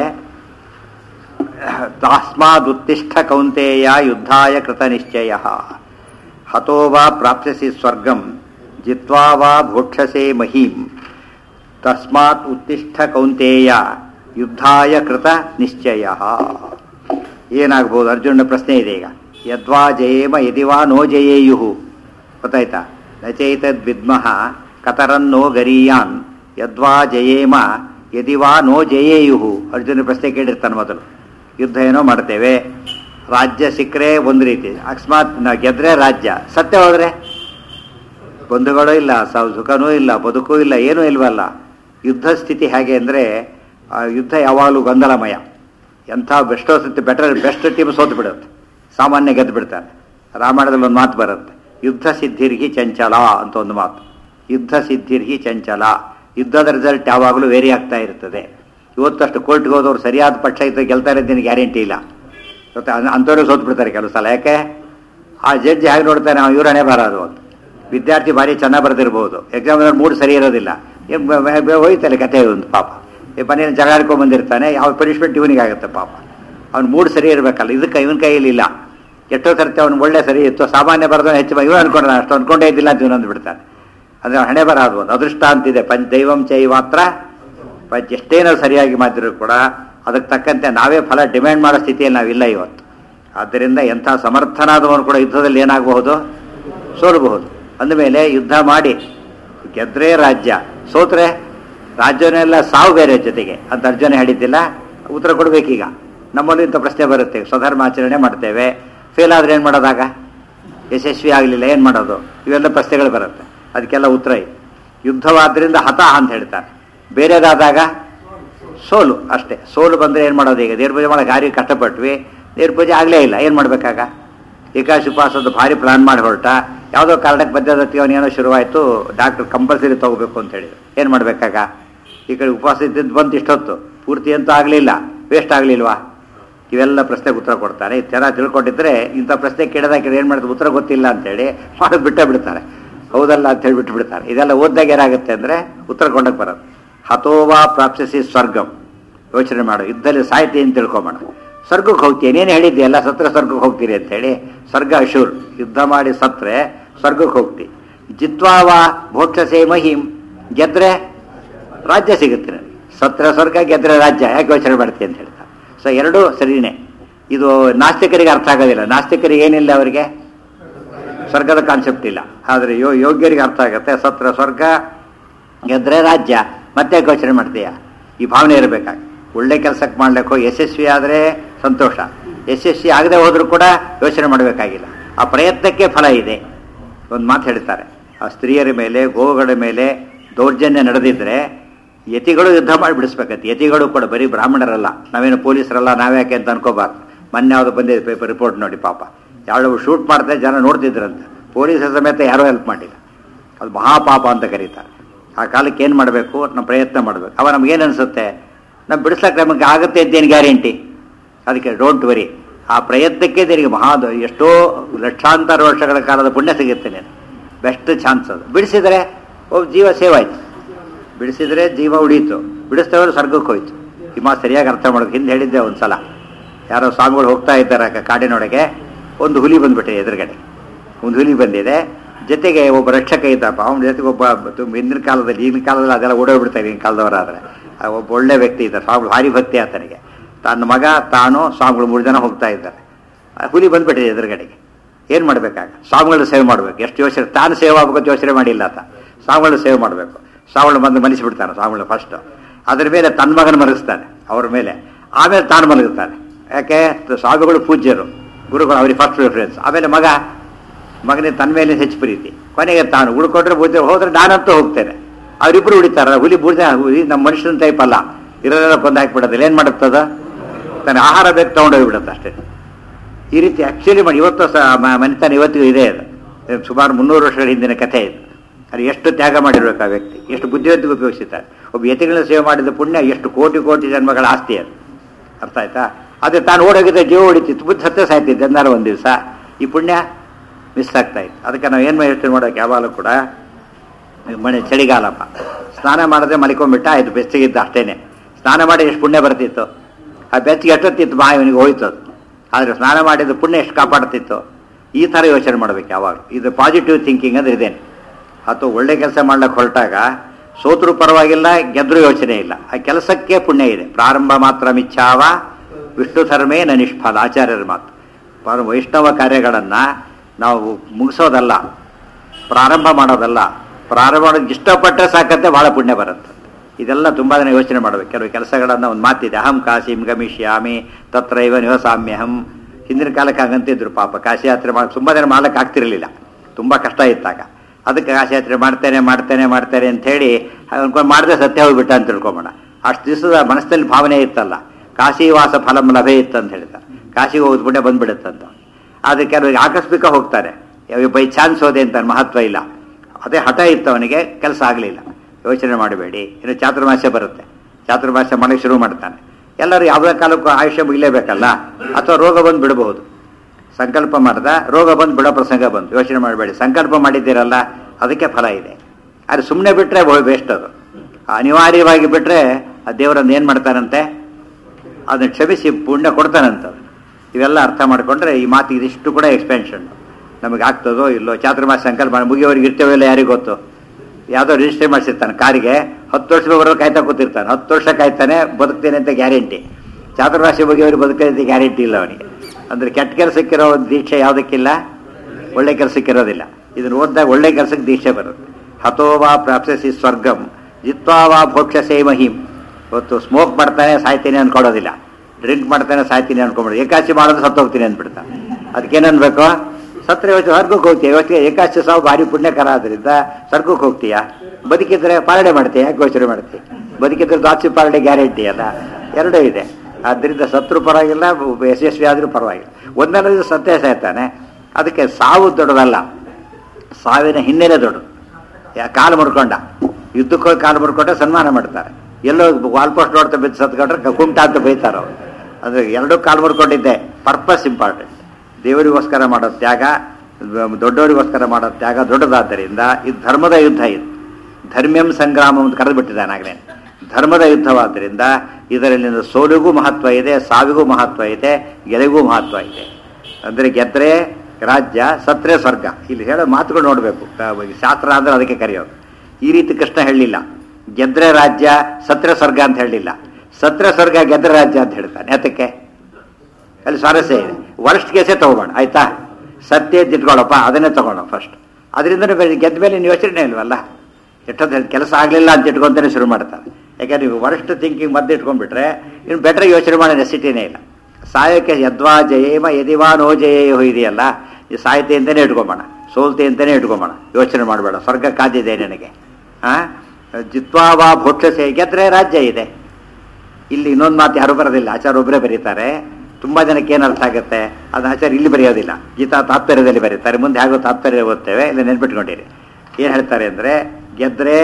ತಾಸ್ಮಾದುತ್ತಿಷ್ಠ ಕೌಂತೆಯ ಯುದ್ಧಾಯ ಕೃತ ನಿಶ್ಚಯ ಹತೋ ವಾ ಪ್ರಾಪ್ಸ್ಯಸಿ ಸ್ವರ್ಗಂ ಜಿತ್ವಾ ವಾ ಭೋಕ್ಷಸೇ ಮಹೀಂ ತಸ್ಮಾತ್ ಉತ್ತಿಷ್ಠ ಕೌಂತೆಯ ಯುದ್ಧಾಯ ಕೃತ ನಿಶ್ಚಯ ಏನಾಗ್ಬೋದು ಅರ್ಜುನನ ಪ್ರಶ್ನೆ ಇದೆ ಈಗ ಯದ್ವಾ ಜಯೇಮ ಯದಿವಾ ನೋ ಜಯೇಯು ಗೊತ್ತಾಯ್ತಾ ನಚೈತದ್ ವಿದ್ಮಃ ಕತರನ್ನೋ ಗರೀಯಾನ್ ಯದ್ವಾ ಜಯೇಮ ಯದಿವಾ ನೋ ಜಯೇಯು ಅರ್ಜುನ ಪ್ರಶ್ನೆ ಕೇಳಿರ್ತಾನೆ ಮೊದಲು ಯುದ್ಧ ಏನೋ ಮಾಡ್ತೇವೆ ರಾಜ್ಯ ಸಿಕ್ಕರೆ ಒಂದು ರೀತಿ ಅಕಸ್ಮಾತ್ ನಾವು ಗೆದ್ರೆ ರಾಜ್ಯ ಸತ್ಯ ಹೋದ್ರೆ ಬಂಧುಗಳೂ ಇಲ್ಲ ಸಾವು ಸುಖನೂ ಇಲ್ಲ ಬದುಕೂ ಇಲ್ಲ ಏನೂ ಇಲ್ವಲ್ಲ ಯುದ್ಧ ಸ್ಥಿತಿ ಹೇಗೆ ಅಂದರೆ ಯುದ್ಧ ಯಾವಾಗಲೂ ಗೊಂದಲಮಯ ಎಂಥ ಬೆಸ್ಟೋ ಸತಿ ಬೆಟರ್ ಬೆಸ್ಟ್ ಟೀಮ್ ಸೋತು ಬಿಡುತ್ತೆ ಸಾಮಾನ್ಯ ಗೆದ್ದು ಬಿಡ್ತಾರೆ ರಾಮಾಯಣದಲ್ಲಿ ಒಂದು ಮಾತು ಬರುತ್ತೆ ಯುದ್ಧ ಸಿದ್ಧಿರ್ಹಿ ಚಂಚಲ ಅಂತ ಒಂದು ಮಾತು ಯುದ್ಧ ಸಿದ್ಧಿರ್ಹಿ ಚಂಚಲ ಯುದ್ಧದ ರಿಸಲ್ಟ್ ಯಾವಾಗಲೂ ವೇರಿ ಆಗ್ತಾ ಇರ್ತದೆ ಇವತ್ತಷ್ಟು ಕೋರ್ಟ್ಗೆ ಹೋದವ್ರು ಸರಿಯಾದ ಪಕ್ಷ ಇದ್ದರೆ ಗೆಲ್ತಾ ಇರೋದೇನು ಗ್ಯಾರಂಟಿ ಇಲ್ಲ ಗೊತ್ತಾ ಅಂಥವ್ರು ಸೋತು ಬಿಡ್ತಾರೆ ಕೆಲವು ಸಲ ಯಾಕೆ ಆ ಜಡ್ಜ್ ಹೇಗೆ ನೋಡ್ತಾನೆ ಅವ್ನು ಇವ್ರ ಹಣೆ ಬರೋದು ಅಂತ ವಿದ್ಯಾರ್ಥಿ ಭಾರಿ ಚೆನ್ನಾಗಿ ಬರೆದಿರ್ಬೋದು ಎಕ್ಸಾಮ್ ಮೂಡ್ ಸರಿ ಇರೋದಿಲ್ಲ ಏನ್ ಬ- ಬ- ಬ- ಹೋಯ್ತಲ್ಲ ಕತೆ ಒಂದು ಪಾಪ ಈ ಮನೇಲಿ ಜಗಳ ಆಡ್ಕೊಂಡ್ ಬಂದಿರ್ತಾನೆ ಯಾವ ಪನಿಷ್ಮೆಂಟ್ ಇವನಿಗೆ ಆಗುತ್ತೆ ಪಾಪ ಅವ್ನ ಮೂಡ್ ಸರಿ ಇರಬೇಕಲ್ಲ ಇದಕ್ಕೆ ಇವನ ಕೈಯಲ್ಲಿ ಇಲ್ಲ ಎಷ್ಟೋ ಸರ್ತಿ ಅವನು ಒಳ್ಳೆ ಸರಿ ಇತ್ತು ಸಾಮಾನ್ಯ ಬರೆದ ಹೆಚ್ಚು ಇವ ಅನ್ಕೊಂಡ ಅಷ್ಟು ಅನ್ಕೊಂಡೇ ಇದ್ದಿಲ್ಲ ಅಂತ ಇವನೊಂದು ಬಿಡ್ತಾನೆ ಅಂದ್ರೆ ಹಣೆ ಬರ ಅದು ಒಂದು ಅದೃಷ್ಟ ಅಂತಿದೆ ಪಂಚ ದೈವಂ ಚೈ ಮಾತ್ರ ಪಂಚ ಎಷ್ಟೇನೋ ಸರಿಯಾಗಿ ಮಾಡಿದ್ರು ಕೂಡ ಅದಕ್ಕೆ ತಕ್ಕಂತೆ ನಾವೇ ಫಲ ಡಿಮ್ಯಾಂಡ್ ಮಾಡೋ ಸ್ಥಿತಿಯಲ್ಲಿ ನಾವಿಲ್ಲ ಇವತ್ತು ಆದ್ದರಿಂದ ಎಂಥ ಸಮರ್ಥನಾದವನು ಕೂಡ ಯುದ್ಧದಲ್ಲಿ ಏನಾಗಬಹುದು ಸೋಲಬಹುದು ಅಂದಮೇಲೆ ಯುದ್ಧ ಮಾಡಿ ಗೆದ್ರೆ ರಾಜ್ಯ ಸೋತ್ರೆ ರಾಜ್ಯನೆಲ್ಲ ಸಾವು ಬೇರೆ ಜೊತೆಗೆ ಅಂತ ಅರ್ಜುನ ಹೇಳಿದ್ದಿಲ್ಲ ಉತ್ತರ ಕೊಡ್ಬೇಕೀಗ ನಮ್ಮಲ್ಲಿ ಇಂಥ ಪ್ರಶ್ನೆ ಬರುತ್ತೆ ಸ್ವಧರ್ಮಾಚರಣೆ ಮಾಡ್ತೇವೆ ಫೇಲ್ ಆದ್ರೆ ಏನು ಮಾಡೋದಾಗ ಯಶಸ್ವಿ ಆಗಲಿಲ್ಲ ಏನು ಮಾಡೋದು ಇವೆಲ್ಲ ಪ್ರಶ್ನೆಗಳು ಬರುತ್ತೆ ಅದಕ್ಕೆಲ್ಲ ಉತ್ತರ ಇದೆ ಯುದ್ಧವಾದ್ರಿಂದ ಹತ ಅಂತ ಹೇಳ್ತಾರೆ ಬೇರೆದಾದಾಗ ಸೋಲು ಅಷ್ಟೇ ಸೋಲು ಬಂದರೆ ಏನು ಮಾಡೋದು ಈಗ ದೇವ್ರ ಪೂಜೆ ಮಾಡೋ ಕಾರ್ಯ ಕಷ್ಟಪಟ್ವಿ ದೇವ್ರ ಪೂಜೆ ಆಗಲೇ ಇಲ್ಲ ಏನು ಮಾಡ್ಬೇಕಾಗ ಏಕಾಶಿ ಉಪವಾಸದ್ದು ಭಾರಿ ಪ್ಲಾನ್ ಮಾಡಿ ಹೊರಟ ಯಾವುದೋ ಕಾರಣಕ್ಕೆ ಮಧ್ಯದತ್ತಿ ಅವನೇನೋ ಶುರುವಾಯಿತು ಡಾಕ್ಟರ್ ಕಂಪಲ್ಸರಿ ತಗೋಬೇಕು ಅಂತ ಹೇಳಿದ್ರು ಏನು ಮಾಡಬೇಕಾಗ ಈ ಕಡೆ ಉಪವಾಸ ಇದ್ದಿದ್ದು ಬಂತು ಇಷ್ಟೊತ್ತು ಪೂರ್ತಿ ಅಂತೂ ಆಗಲಿಲ್ಲ ವೇಸ್ಟ್ ಆಗಲಿಲ್ವಾ ಇವೆಲ್ಲ ಪ್ರಶ್ನೆಗೆ ಉತ್ತರ ಕೊಡ್ತಾರೆ ಇದು ಚೆನ್ನಾಗಿ ತಿಳ್ಕೊಂಡಿದ್ರೆ ಇಂಥ ಪ್ರಶ್ನೆ ಕೇಳಿದಾಗ ಏನು ಮಾಡಿದ್ರು ಉತ್ತರ ಗೊತ್ತಿಲ್ಲ ಅಂತೇಳಿ ಮಾಡೋದು ಬಿಟ್ಟೇ ಬಿಡ್ತಾರೆ ಹೌದಲ್ಲ ಅಂತ ಹೇಳಿ ಬಿಟ್ಟು ಬಿಡ್ತಾರೆ ಇದೆಲ್ಲ ಓದಿದಾಗ ಏನಾಗುತ್ತೆ ಅಂದರೆ ಉತ್ತರ ಕೊಂಡಕ್ಕೆ ಬರೋದು ಹತೋವಾ ಪ್ರಾಪ್ಸಿಸಿ ಸ್ವರ್ಗಂ ಯೋಚನೆ ಮಾಡು ಯುದ್ಧದಲ್ಲಿ ಸಾಯ್ತಿ ಅಂತ ತಿಳ್ಕೊಂಬೇಡ ಸ್ವರ್ಗಕ್ಕೆ ಹೋಗ್ತೀನಿ ಏನೇನು ಹೇಳಿದ್ದೆ ಎಲ್ಲ ಸತ್ರ ಸ್ವರ್ಗಕ್ಕೆ ಹೋಗ್ತೀರಿ ಅಂತೇಳಿ ಸ್ವರ್ಗ ಅಶೂರ್ ಯುದ್ಧ ಮಾಡಿ ಸತ್ರೆ ಸ್ವರ್ಗಕ್ಕೆ ಹೋಗ್ತಿ ಜಿತ್ವಾವ ಭೋಕ್ಷಸೇ ಮಹಿಂ ಗೆದ್ರೆ ರಾಜ್ಯ ಸಿಗುತ್ತೆ ನನಗೆ ಸತ್ರ ಸ್ವರ್ಗ ಗೆದ್ರೆ ರಾಜ್ಯ ಯಾಕೆ ಯೋಚನೆ ಮಾಡ್ತೀನಿ ಅಂತ ಹೇಳ್ತಾರೆ ಸೊ ಎರಡೂ ಸರಿನೇ ಇದು ನಾಸ್ತಿಕರಿಗೆ ಅರ್ಥ ಆಗೋದಿಲ್ಲ ನಾಸ್ತಿಕರಿಗೆ ಏನಿಲ್ಲ ಅವರಿಗೆ ಸ್ವರ್ಗದ ಕಾನ್ಸೆಪ್ಟ್ ಇಲ್ಲ ಆದರೆ ಯೋ ಯೋಗ್ಯರಿಗೆ ಅರ್ಥ ಆಗುತ್ತೆ ಸತ್ರ ಸ್ವರ್ಗ ಗೆದ್ರೆ ರಾಜ್ಯ ಮತ್ತೆ ಯೋಚನೆ ಮಾಡ್ತೀಯ ಈ ಭಾವನೆ ಇರಬೇಕಾಗ ಒಳ್ಳೆ ಕೆಲಸಕ್ಕೆ ಮಾಡ್ಲಿಕ್ಕೋ ಯಶಸ್ವಿ ಆದರೆ ಸಂತೋಷ ಯಶಸ್ವಿ ಆಗದೆ ಹೋದರೂ ಕೂಡ ಯೋಚನೆ ಮಾಡಬೇಕಾಗಿಲ್ಲ ಆ ಪ್ರಯತ್ನಕ್ಕೆ ಫಲ ಇದೆ ಒಂದು ಮಾತು ಹೇಳ್ತಾರೆ ಆ ಸ್ತ್ರೀಯರ ಮೇಲೆ ಗೋವುಗಳ ಮೇಲೆ ದೌರ್ಜನ್ಯ ನಡೆದಿದ್ರೆ ಯತಿಗಳು ಯುದ್ಧ ಮಾಡಿ ಬಿಡಿಸ್ಬೇಕಂತೆ ಯತಿಗಳು ಕೂಡ ಬರೀ ಬ್ರಾಹ್ಮಣರಲ್ಲ ನಾವೇನು ಪೊಲೀಸರಲ್ಲ ನಾವ್ಯಾಕೆ ಅಂತ ಅನ್ಕೋಬಾರ್ದು ಮೊನ್ನೆ ಯಾವುದು ಬಂದಿದೆ ಪೇಪರ್ ರಿಪೋರ್ಟ್ ನೋಡಿ ಪಾಪ ಯಾರು ಶೂಟ್ ಮಾಡ್ತಾ ಜನ ನೋಡ್ತಿದ್ರಂತೆ ಪೊಲೀಸರ ಸಮೇತ ಯಾರೂ ಹೆಲ್ಪ್ ಮಾಡಿಲ್ಲ ಅದು ಮಹಾಪಾಪ ಅಂತ ಕರೀತಾರೆ ಆ ಕಾಲಕ್ಕೆ ಏನು ಮಾಡಬೇಕು ನಾವು ಪ್ರಯತ್ನ ಮಾಡಬೇಕು ಅವ ನಮಗೇನು ಅನಿಸುತ್ತೆ ನಾವು ಬಿಡಿಸ್ಲಕ್ಕೆ ನಮಗೆ ಆಗುತ್ತೆ ಅಂತೇನು ಗ್ಯಾರಂಟಿ ಅದಕ್ಕೆ ಡೋಂಟ್ ವರಿ ಆ ಪ್ರಯತ್ನಕ್ಕೆ ನಿನಗೆ ಮಹಾ ಎಷ್ಟೋ ಲಕ್ಷಾಂತರ ವರ್ಷಗಳ ಕಾಲದ ಪುಣ್ಯ ಸಿಗುತ್ತೆ ನೀನು ಬೆಸ್ಟ್ ಚಾನ್ಸ್ ಅದು ಬಿಡಿಸಿದರೆ ಒಬ್ಬ ಜೀವ ಸೇವ್ ಆಯ್ತು ಬಿಡಿಸಿದರೆ ಜೀವ ಉಳೀತು ಬಿಡಿಸ್ತವರು ಸ್ವರ್ಗಕ್ಕೆ ಹೋಯ್ತು ಈ ಮಾತು ಸರಿಯಾಗಿ ಅರ್ಥ ಮಾಡೋದು ಹಿಂದೆ ಹೇಳಿದ್ದೆ ಒಂದು ಸಲ ಯಾರೋ ಸ್ವಾಮಿಗಳು ಹೋಗ್ತಾ ಇದ್ದಾರೆ ಆ ಕಾಡಿನೊಳಗೆ ಒಂದು ಹುಲಿ ಬಂದ್ಬಿಟ್ಟಿದೆ ಎದುರುಗಡೆ ಒಂದು ಹುಲಿ ಬಂದಿದೆ ಜೊತೆಗೆ ಒಬ್ಬ ರಕ್ಷಕ ಇದ್ದಪ್ಪ ಅವನ ಜೊತೆಗೆ ಒಬ್ಬ ತುಂಬ ಹಿಂದಿನ ಕಾಲದಲ್ಲಿ ಈಗಿನ ಕಾಲದಲ್ಲಿ ಅದೆಲ್ಲ ಓಡೋಗ್ಬಿಡ್ತಾರೆ ಈಗಿನ ಕಾಲದವರಾದರೆ ಆ ಒಬ್ಬ ಒಳ್ಳೆ ವ್ಯಕ್ತಿ ಇದ್ದಾರೆ ಸ್ವಾಮಿಗಳು ಭಾರಿ ಭಕ್ತಿ ಆತನಿಗೆ ತನ್ನ ಮಗ ತಾನು ಸ್ವಾಮಿಗಳು ಮೂರು ಜನ ಹೋಗ್ತಾ ಇದ್ದಾರೆ ಆ ಹುಲಿ ಬಂದ್ಬಿಟ್ಟಿದೆ ಎದುರುಗಡೆಗೆ ಏನು ಮಾಡಬೇಕಾಗ ಸ್ವಾಮಿಗಳು ಸೇವೆ ಮಾಡಬೇಕು ಎಷ್ಟು ಯೋಚನೆ ತಾನು ಸೇವೆ ಆಗ್ಬೇಕು ಯೋಚನೆ ಮಾಡಿಲ್ಲ ಆತ ಸ್ವಾಮಿಗಳು ಸೇವೆ ಮಾಡಬೇಕು ಸ್ವಾಮಿಗಳು ಬಂದು ಮಲಿಸಿಬಿಡ್ತಾನೆ ಸ್ವಾಮಿಗಳು ಫಸ್ಟ್ ಅದ್ರ ಮೇಲೆ ತನ್ನ ಮಗನ ಮಲಗಿಸ್ತಾನೆ ಅವ್ರ ಮೇಲೆ ಆಮೇಲೆ ತಾನು ಮಲಗಿಸ್ತಾನೆ ಯಾಕೆ ಸ್ವಾಮಿಗಳು ಪೂಜ್ಯರು ಗುರುಗಳು ಅವ್ರಿಗೆ ಫಸ್ಟ್ ಪ್ರಿಫರೆನ್ಸ್ ಆಮೇಲೆ ಮಗ ಮಗನಿಗೆ ತನ್ನ ಮೇಲೆ ಹೆಚ್ಚು ಪ್ರೀತಿ ಕೊನೆಗೆ ತಾನು ಉಳ್ಕೊಂಡ್ರೆ ಬುದ್ಧಿ ಹೋದ್ರೆ ನಾನಂತೂ ಹೋಗ್ತೇನೆ ಅವರಿಬ್ರು ಉಳಿತಾರ ಹುಲಿ ಬುರ್ಜ ಹುಲಿ ನಮ್ಮ ಮನುಷ್ಯನ ಟೈಪ್ ಅಲ್ಲ ಇರೋದೆಲ್ಲ ಕೊಂದು ಹಾಕಿಬಿಡೋದಿಲ್ಲ ಏನು ಮಾಡುತ್ತದ ತನ್ನ ಆಹಾರ ಬೇಕು ತೊಗೊಂಡೋಗ್ಬಿಡುತ್ತೆ ಅಷ್ಟೇ ಈ ರೀತಿ ಆ್ಯಕ್ಚುಲಿ ಮಾಡಿ ಇವತ್ತು ಸಹ ಮ- ಮನೆತನ ಇವತ್ತಿಗೂ ಇದೆ ಅದು ಇದು ಸುಮಾರು ಮುನ್ನೂರು ವರ್ಷಗಳ ಹಿಂದಿನ ಕಥೆ ಇದು ಅದು ಎಷ್ಟು ತ್ಯಾಗ ಮಾಡಿರ್ಬೇಕು ಆ ವ್ಯಕ್ತಿ ಎಷ್ಟು ಬುದ್ಧಿವಂತಿಗೆ ಉಪಯೋಗಿಸಿದ್ದಾರೆ ಒಬ್ಬ ಯತಿಗಳನ್ನ ಸೇವೆ ಮಾಡಿದ ಪುಣ್ಯ ಎಷ್ಟು ಕೋಟಿ ಕೋಟಿ ಜನ್ಮಗಳ ಆಸ್ತಿ ಅದು ಅರ್ಥ ಆಯ್ತಾ ಅದೇ ತಾನು ಓಡೋಗಿದ್ರೆ ಜೀವ ಹೊಡಿತಿತ್ತು ಬುದ್ಧಿ ಸತ್ಯ ಸಾಯ್ತಿದ್ದೆ ಎಂದಾರು ಒಂದು ದಿವಸ ಈ ಪುಣ್ಯ ಮಿಸ್ ಆಗ್ತಾ ಇತ್ತು ಅದಕ್ಕೆ ನಾವು ಏನು ಯೋಚನೆ ಮಾಡೋಕೆ ಯಾವಾಗಲೂ ಕೂಡ ಮನೆ ಚಳಿಗಾಲಪ್ಪ ಸ್ನಾನ ಮಾಡಿದ್ರೆ ಮಲಿಕೊಂಡ್ಬಿಟ್ಟ ಆಯ್ತು ಬೆಚ್ಚಗಿದ್ದ ಅಷ್ಟೇನೆ ಸ್ನಾನ ಮಾಡಿ ಎಷ್ಟು ಪುಣ್ಯ ಬರ್ತಿತ್ತು ಆ ಬೆಚ್ಚಗೆ ಎಷ್ಟೊತ್ತಿತ್ತು ಬಾ ಇವನಿಗೆ ಹೋಯ್ತು ಅದು ಆದರೆ ಸ್ನಾನ ಮಾಡಿದ ಪುಣ್ಯ ಎಷ್ಟು ಕಾಪಾಡ್ತಿತ್ತು ಈ ಥರ ಯೋಚನೆ ಮಾಡ್ಬೇಕು ಯಾವಾಗ ಇದು ಪಾಸಿಟಿವ್ ಥಿಂಕಿಂಗ್ ಅಂದ್ರೆ ಇದೇನೆ ಅಥವಾ ಒಳ್ಳೆ ಕೆಲಸ ಮಾಡ್ಲಿಕ್ಕೆ ಹೊರಟಾಗ ಸೋತರು ಪರವಾಗಿಲ್ಲ ಗೆದ್ರು ಯೋಚನೆ ಇಲ್ಲ ಆ ಕೆಲಸಕ್ಕೆ ಪುಣ್ಯ ಇದೆ ಪ್ರಾರಂಭ ಮಾತ್ರ ಮಿಚ್ಛಾವ ವಿಷ್ಣು ಧರ್ಮೇ ನ ನಿಷ್ಫಲ ಆಚಾರ್ಯರ ಮಾತು ಪರ- ವೈಷ್ಣವ ಕಾರ್ಯಗಳನ್ನು ನಾವು ಮುಗಿಸೋದಲ್ಲ ಪ್ರಾರಂಭ ಮಾಡೋದಲ್ಲ ಪ್ರಾರಂಭ ಮಾಡೋದು ಇಷ್ಟಪಟ್ಟರೆ ಸಾಕಂತೆ ಬಹಳ ಪುಣ್ಯ ಬರುತ್ತೆ ಇದೆಲ್ಲ ತುಂಬಾ ಜನ ಯೋಚನೆ ಮಾಡಬೇಕು ಕೆಲವು ಕೆಲಸಗಳನ್ನು ಒಂದು ಮಾತಿದೆ ಅಹಂ ಕಾಶಿಂ ಗಮಿಷ್ಯಾಮಿ ತತ್ರೈವ ನಿವಸಾಮ್ಯಹಂ ಹಿಂದಿನ ಕಾಲಕ್ಕೆ ಹಂಗಂತಿದ್ರು ಪಾಪ ಕಾಶಿ ಯಾತ್ರೆ ಮಾಡಿ ತುಂಬ ಜನ ಮಾಡಕ್ಕೆ ಆಗ್ತಿರಲಿಲ್ಲ ತುಂಬ ಕಷ್ಟ ಇತ್ತಾಗ ಅದಕ್ಕೆ ಕಾಶಿ ಯಾತ್ರೆ ಮಾಡ್ತೇನೆ ಮಾಡ್ತೇನೆ ಮಾಡ್ತೇನೆ ಅಂತ ಹೇಳಿ ಅನ್ಕೊಂಡು ಮಾಡಿದ್ರೆ ಸತ್ಯ ಹೋಗ್ಬಿಟ್ಟ ಅಂತ ತಿಳ್ಕೊಂಬೋಣ ಅಷ್ಟು ದಿವಸದ ಮನಸ್ಸಲ್ಲಿ ಭಾವನೆ ಇತ್ತಲ್ಲ ಕಾಶಿ ವಾಸ ಫಲಂ ಲಭೆ ಇತ್ತು ಅಂತ ಹೇಳ್ತಾರೆ ಕಾಶಿಗೆ ಹೋಗೋದು ಪುಣ್ಯ ಬಂದ್ಬಿಡುತ್ತಂತ ಆದರೆ ಕೆಲವರಿಗೆ ಆಕಸ್ಮಿಕ ಹೋಗ್ತಾರೆ ಬೈ ಚಾನ್ಸ್ ಹೋದೆ ಅಂತ ಮಹತ್ವ ಇಲ್ಲ ಅದೇ ಹಠ ಇತ್ತು ಅವನಿಗೆ ಕೆಲಸ ಆಗಲಿಲ್ಲ ಯೋಚನೆ ಮಾಡಬೇಡಿ ಇನ್ನು ಚಾತುರ್ಮಾಸ್ಯ ಬರುತ್ತೆ ಚಾತುರ್ಮಾಸ್ಯ ಮಾಡಕ್ಕೆ ಶುರು ಮಾಡ್ತಾನೆ ಎಲ್ಲರೂ ಯಾವುದೇ ಕಾಲಕ್ಕೂ ಆಯುಷ್ಯ ಮುಗಿಲೇಬೇಕಲ್ಲ ಅಥವಾ ರೋಗ ಬಂದು ಬಿಡಬಹುದು ಸಂಕಲ್ಪ ಮಾಡ್ದ ರೋಗ ಬಂದು ಬಿಡೋ ಪ್ರಸಂಗ ಬಂತು ಯೋಚನೆ ಮಾಡಬೇಡಿ ಸಂಕಲ್ಪ ಮಾಡಿದ್ದೀರಲ್ಲ ಅದಕ್ಕೆ ಫಲ ಇದೆ ಅದು ಸುಮ್ಮನೆ ಬಿಟ್ಟರೆ ವೇಸ್ಟ್ ಅದು ಅನಿವಾರ್ಯವಾಗಿ ಬಿಟ್ಟರೆ ಆ ದೇವರನ್ನು ಏನು ಮಾಡ್ತಾನಂತೆ ಅದನ್ನು ಕ್ಷಮಿಸಿ ಪುಣ್ಯ ಕೊಡ್ತಾನಂತ ಇವೆಲ್ಲ ಅರ್ಥ ಮಾಡಿಕೊಂಡ್ರೆ ಈ ಮಾತು ಇದಿಷ್ಟು ಕೂಡ ಎಕ್ಸ್ಪೆನ್ಷನ್ ನಮಗೆ ಆಗ್ತದೋ ಇಲ್ಲೋ ಚಾತುರ್ಮಾಸ ಸಂಕಲ್ಪ ಮಾಡಿ ಮುಗಿಯೋರಿಗೆ ಇರ್ತೇವೋ ಇಲ್ಲ ಯಾರಿಗೂ ಗೊತ್ತು ಯಾವುದೋ ರಿಜಿಸ್ಟ್ರಿ ಮಾಡಿಸಿರ್ತಾನೆ ಕಾರಿಗೆ ಹತ್ತು ವರ್ಷ ಬರೋರು ಕಾಯ್ತಾ ಕೂತಿರ್ತಾನೆ ಹತ್ತು ವರ್ಷ ಕಾಯ್ತಾನೆ ಬದುಕ್ತೇನೆ ಅಂತ ಗ್ಯಾರಂಟಿ ಚಾತುರ್ಮಾಸಿ ಮುಗಿಯೋರಿಗೆ ಬದುಕ್ತೇನೆ ಅಂತ ಗ್ಯಾರಂಟಿ ಇಲ್ಲ ಅವನಿಗೆ ಅಂದರೆ ಕೆಟ್ಟ ಕೆಲಸಕ್ಕಿರೋ ಒಂದು ದೀಕ್ಷೆ ಯಾವುದಕ್ಕಿಲ್ಲ ಒಳ್ಳೆ ಕೆಲಸಕ್ಕಿರೋದಿಲ್ಲ ಇದನ್ನು ಓದಿದಾಗ ಒಳ್ಳೆ ಕೆಲಸಕ್ಕೆ ದೀಕ್ಷೆ ಬರುತ್ತೆ ಹತೋವಾ ಪ್ರಾಪ್ಸಿಸಿ ಸ್ವರ್ಗಂ ಜಿತ್ವಾವಾ ಭೋಕ್ಷಸೇ ಮಹಿಂ ಇವತ್ತು ಸ್ಮೋಕ್ ಮಾಡ್ತಾನೆ ಸಾಯ್ತೀನಿ ಅನ್ಕೊಳ್ಳೋದಿಲ್ಲ ಡ್ರಿಂಕ್ ಮಾಡ್ತಾನೆ ಸಾಯ್ತೀನಿ ಅನ್ಕೊಂಬಿಡ ಏಕಾಶಿ ಮಾಡೋದು ಸತ್ತೋಗ್ತೀನಿ ಅಂದ್ಬಿಡ್ತಾನೆ ಅದಕ್ಕೇನು ಅನ್ಬೇಕು ಸತ್ರ ಯೋಚನೆ ಸ್ವರ್ಗಕ್ಕೆ ಹೋಗ್ತೀಯ ಯೋಚನೆ ಏಕಾಶಿ ಸಾವು ಭಾರಿ ಪುಣ್ಯಕರ ಆದ್ರಿಂದ ಸ್ವರ್ಗಕ್ಕೆ ಹೋಗ್ತೀಯಾ ಬದುಕಿದ್ರೆ ಪಾಲನೆ ಮಾಡ್ತೀಯ ಯಾಕೆ ಯೋಚನೆ ಮಾಡ್ತೀಯ ಬದುಕಿದ್ರೆ ದ್ವಾಕ್ಷಿ ಪಾಲನೆ ಗ್ಯಾರಂಟಿ ಅಲ್ಲ ಎರಡೂ ಇದೆ ಆದ್ದರಿಂದ ಸತ್ರು ಪರವಾಗಿಲ್ಲ ಯಶಸ್ವಿ ಆದರೂ ಪರವಾಗಿಲ್ಲ ಒಂದಲ್ಲ ದಿವಸ ಸತ್ಯ ಸಾಯ್ತಾನೆ ಅದಕ್ಕೆ ಸಾವು ದೊಡ್ಡದಲ್ಲ ಸಾವಿನ ಹಿನ್ನೆಲೆ ದೊಡ್ಡದು ಯಾ ಕಾಲು ಮುರ್ಕೊಂಡ ಯುದ್ಧಕ್ಕೆ ಹೋಗಿ ಕಾಲು ಮುರ್ಕೊಂಡ್ರೆ ಸನ್ಮಾನ ಮಾಡ್ತಾರೆ ಎಲ್ಲೋ ವಾಲ್ಪೋಸ್ಟ್ ನೋಡ್ತಾ ಬಿದ್ದು ಸತ್ಕೊಂಡ್ರೆ ಕುಂಟ ಅಂತ ಬೈತಾರೆ ಅವರು ಅಂದರೆ ಎರಡೂ ಕಾಲು ಮುರ್ಕೊಂಡಿದ್ದೆ ಪರ್ಪಸ್ ಇಂಪಾರ್ಟೆಂಟ್ ದೇವರಿಗೋಸ್ಕರ ಮಾಡೋ ತ್ಯಾಗ ದೊಡ್ಡವರಿಗೋಸ್ಕರ ಮಾಡೋ ತ್ಯಾಗ ದೊಡ್ಡದಾದ್ದರಿಂದ ಇದು ಧರ್ಮದ ಯುದ್ಧ ಇದು ಧರ್ಮ್ಯಂ ಸಂಗ್ರಾಮ ಅಂತ ಕರೆದು ಬಿಟ್ಟಿದ್ದಾನೆ ಆಗಲೇ ಧರ್ಮದ ಯುದ್ಧವಾದ್ದರಿಂದ ಇದರಲ್ಲಿ ಸೋಲಿಗೂ ಮಹತ್ವ ಇದೆ ಸಾವಿಗೂ ಮಹತ್ವ ಇದೆ ಗೆಲೆಗೂ ಮಹತ್ವ ಇದೆ ಅಂದರೆ ಗೆದ್ರೆ ರಾಜ್ಯ ಸತ್ರೆ ಸ್ವರ್ಗ ಇಲ್ಲಿ ಹೇಳೋ ಮಾತುಗಳು ನೋಡಬೇಕು ಶಾಸ್ತ್ರ ಅಂದ್ರೆ ಅದಕ್ಕೆ ಕರೆಯೋದು ಈ ರೀತಿ ಕೃಷ್ಣ ಹೇಳಲಿಲ್ಲ ಗೆದ್ರೆ ರಾಜ್ಯ ಸತ್ರೆ ಸ್ವರ್ಗ ಅಂತ ಹೇಳಲಿಲ್ಲ ಸತ್ರೆ ಸ್ವರ್ಗ ಗೆದ್ರೆ ರಾಜ್ಯ ಅಂತ ಹೇಳ್ತಾನೆ ಯಾತಕ್ಕೆ ಅಲ್ಲಿ ಸ್ವಾರಸ್ಯ ಇದೆ ವರ್ಸ್ಟ್ ಕೇಸೇ ತಗೋಬೇಡ ಆಯ್ತಾ ಸತ್ಯ ಇಟ್ಕೊಳ್ಳಪ್ಪ ಅದನ್ನೇ ತಗೊಳ್ಳೋ ಫಸ್ಟ್ ಅದರಿಂದ ಗೆದ್ದ ಮೇಲೆ ನೀವು ಯೋಚನೆ ಇಲ್ವಲ್ಲ ಎಷ್ಟೊತ್ತು ಕೆಲಸ ಆಗಲಿಲ್ಲ ಅಂತ ಇಟ್ಕೊಂತಾನೆ ಶುರು ಮಾಡ್ತಾರೆ ಯಾಕಂದ್ರೆ ನೀವು ವರ್ಸ್ಟ್ ಥಿಂಕಿಂಗ್ ಮದ್ದು ಇಟ್ಕೊಂಡ್ಬಿಟ್ರೆ ಇನ್ನು ಬೆಟರ್ ಯೋಚನೆ ಮಾಡೋ ನೆಸಿಟಿನೇ ಇಲ್ಲ ಸಾಯಕ್ಕೆ ಯದ್ವಾ ಜಯೇಮ ಯದಿವಾ ನೋ ಜಯೇಯೋ ಇದೆಯಲ್ಲ ಈ ಸಾಹಿತ್ಯ ಅಂತಲೇ ಇಟ್ಕೊಂಬೋಣ ಸೋಲ್ತೆ ಅಂತಲೇ ಇಟ್ಕೊಂಬೋಣ ಯೋಚನೆ ಮಾಡಬೇಡ ಸ್ವರ್ಗ ಕಾದಿದೆ ನನಗೆ ಹಾಂ ಜಿತ್ವಾ ವಾ ಭೋಕ್ಷಸೆ ಗೆದ್ರೆ ರಾಜ್ಯ ಇದೆ ಇಲ್ಲಿ ಇನ್ನೊಂದು ಮಾತು ಯಾರು ಬರೋದಿಲ್ಲ ಆಚಾರ ಒಬ್ಬರೇ ಬರೀತಾರೆ ತುಂಬ ಜನಕ್ಕೆ ಏನು ಅರ್ಥ ಆಗುತ್ತೆ ಅದು ಆಚಾರ ಇಲ್ಲಿ ಬರೆಯೋದಿಲ್ಲ ಗೀತಾ ತಾತ್ಪರ್ಯದಲ್ಲಿ ಬರೀತಾರೆ ಮುಂದೆ ಹೇಗೋ ತಾತ್ಪರ್ಯ ಓದ್ತೇವೆ ಇಲ್ಲ ನೆನ್ಪಿಟ್ಕೊಂಡಿರಿ ಏನು ಹೇಳ್ತಾರೆ ಅಂದರೆ ಗೆದ್ರೆ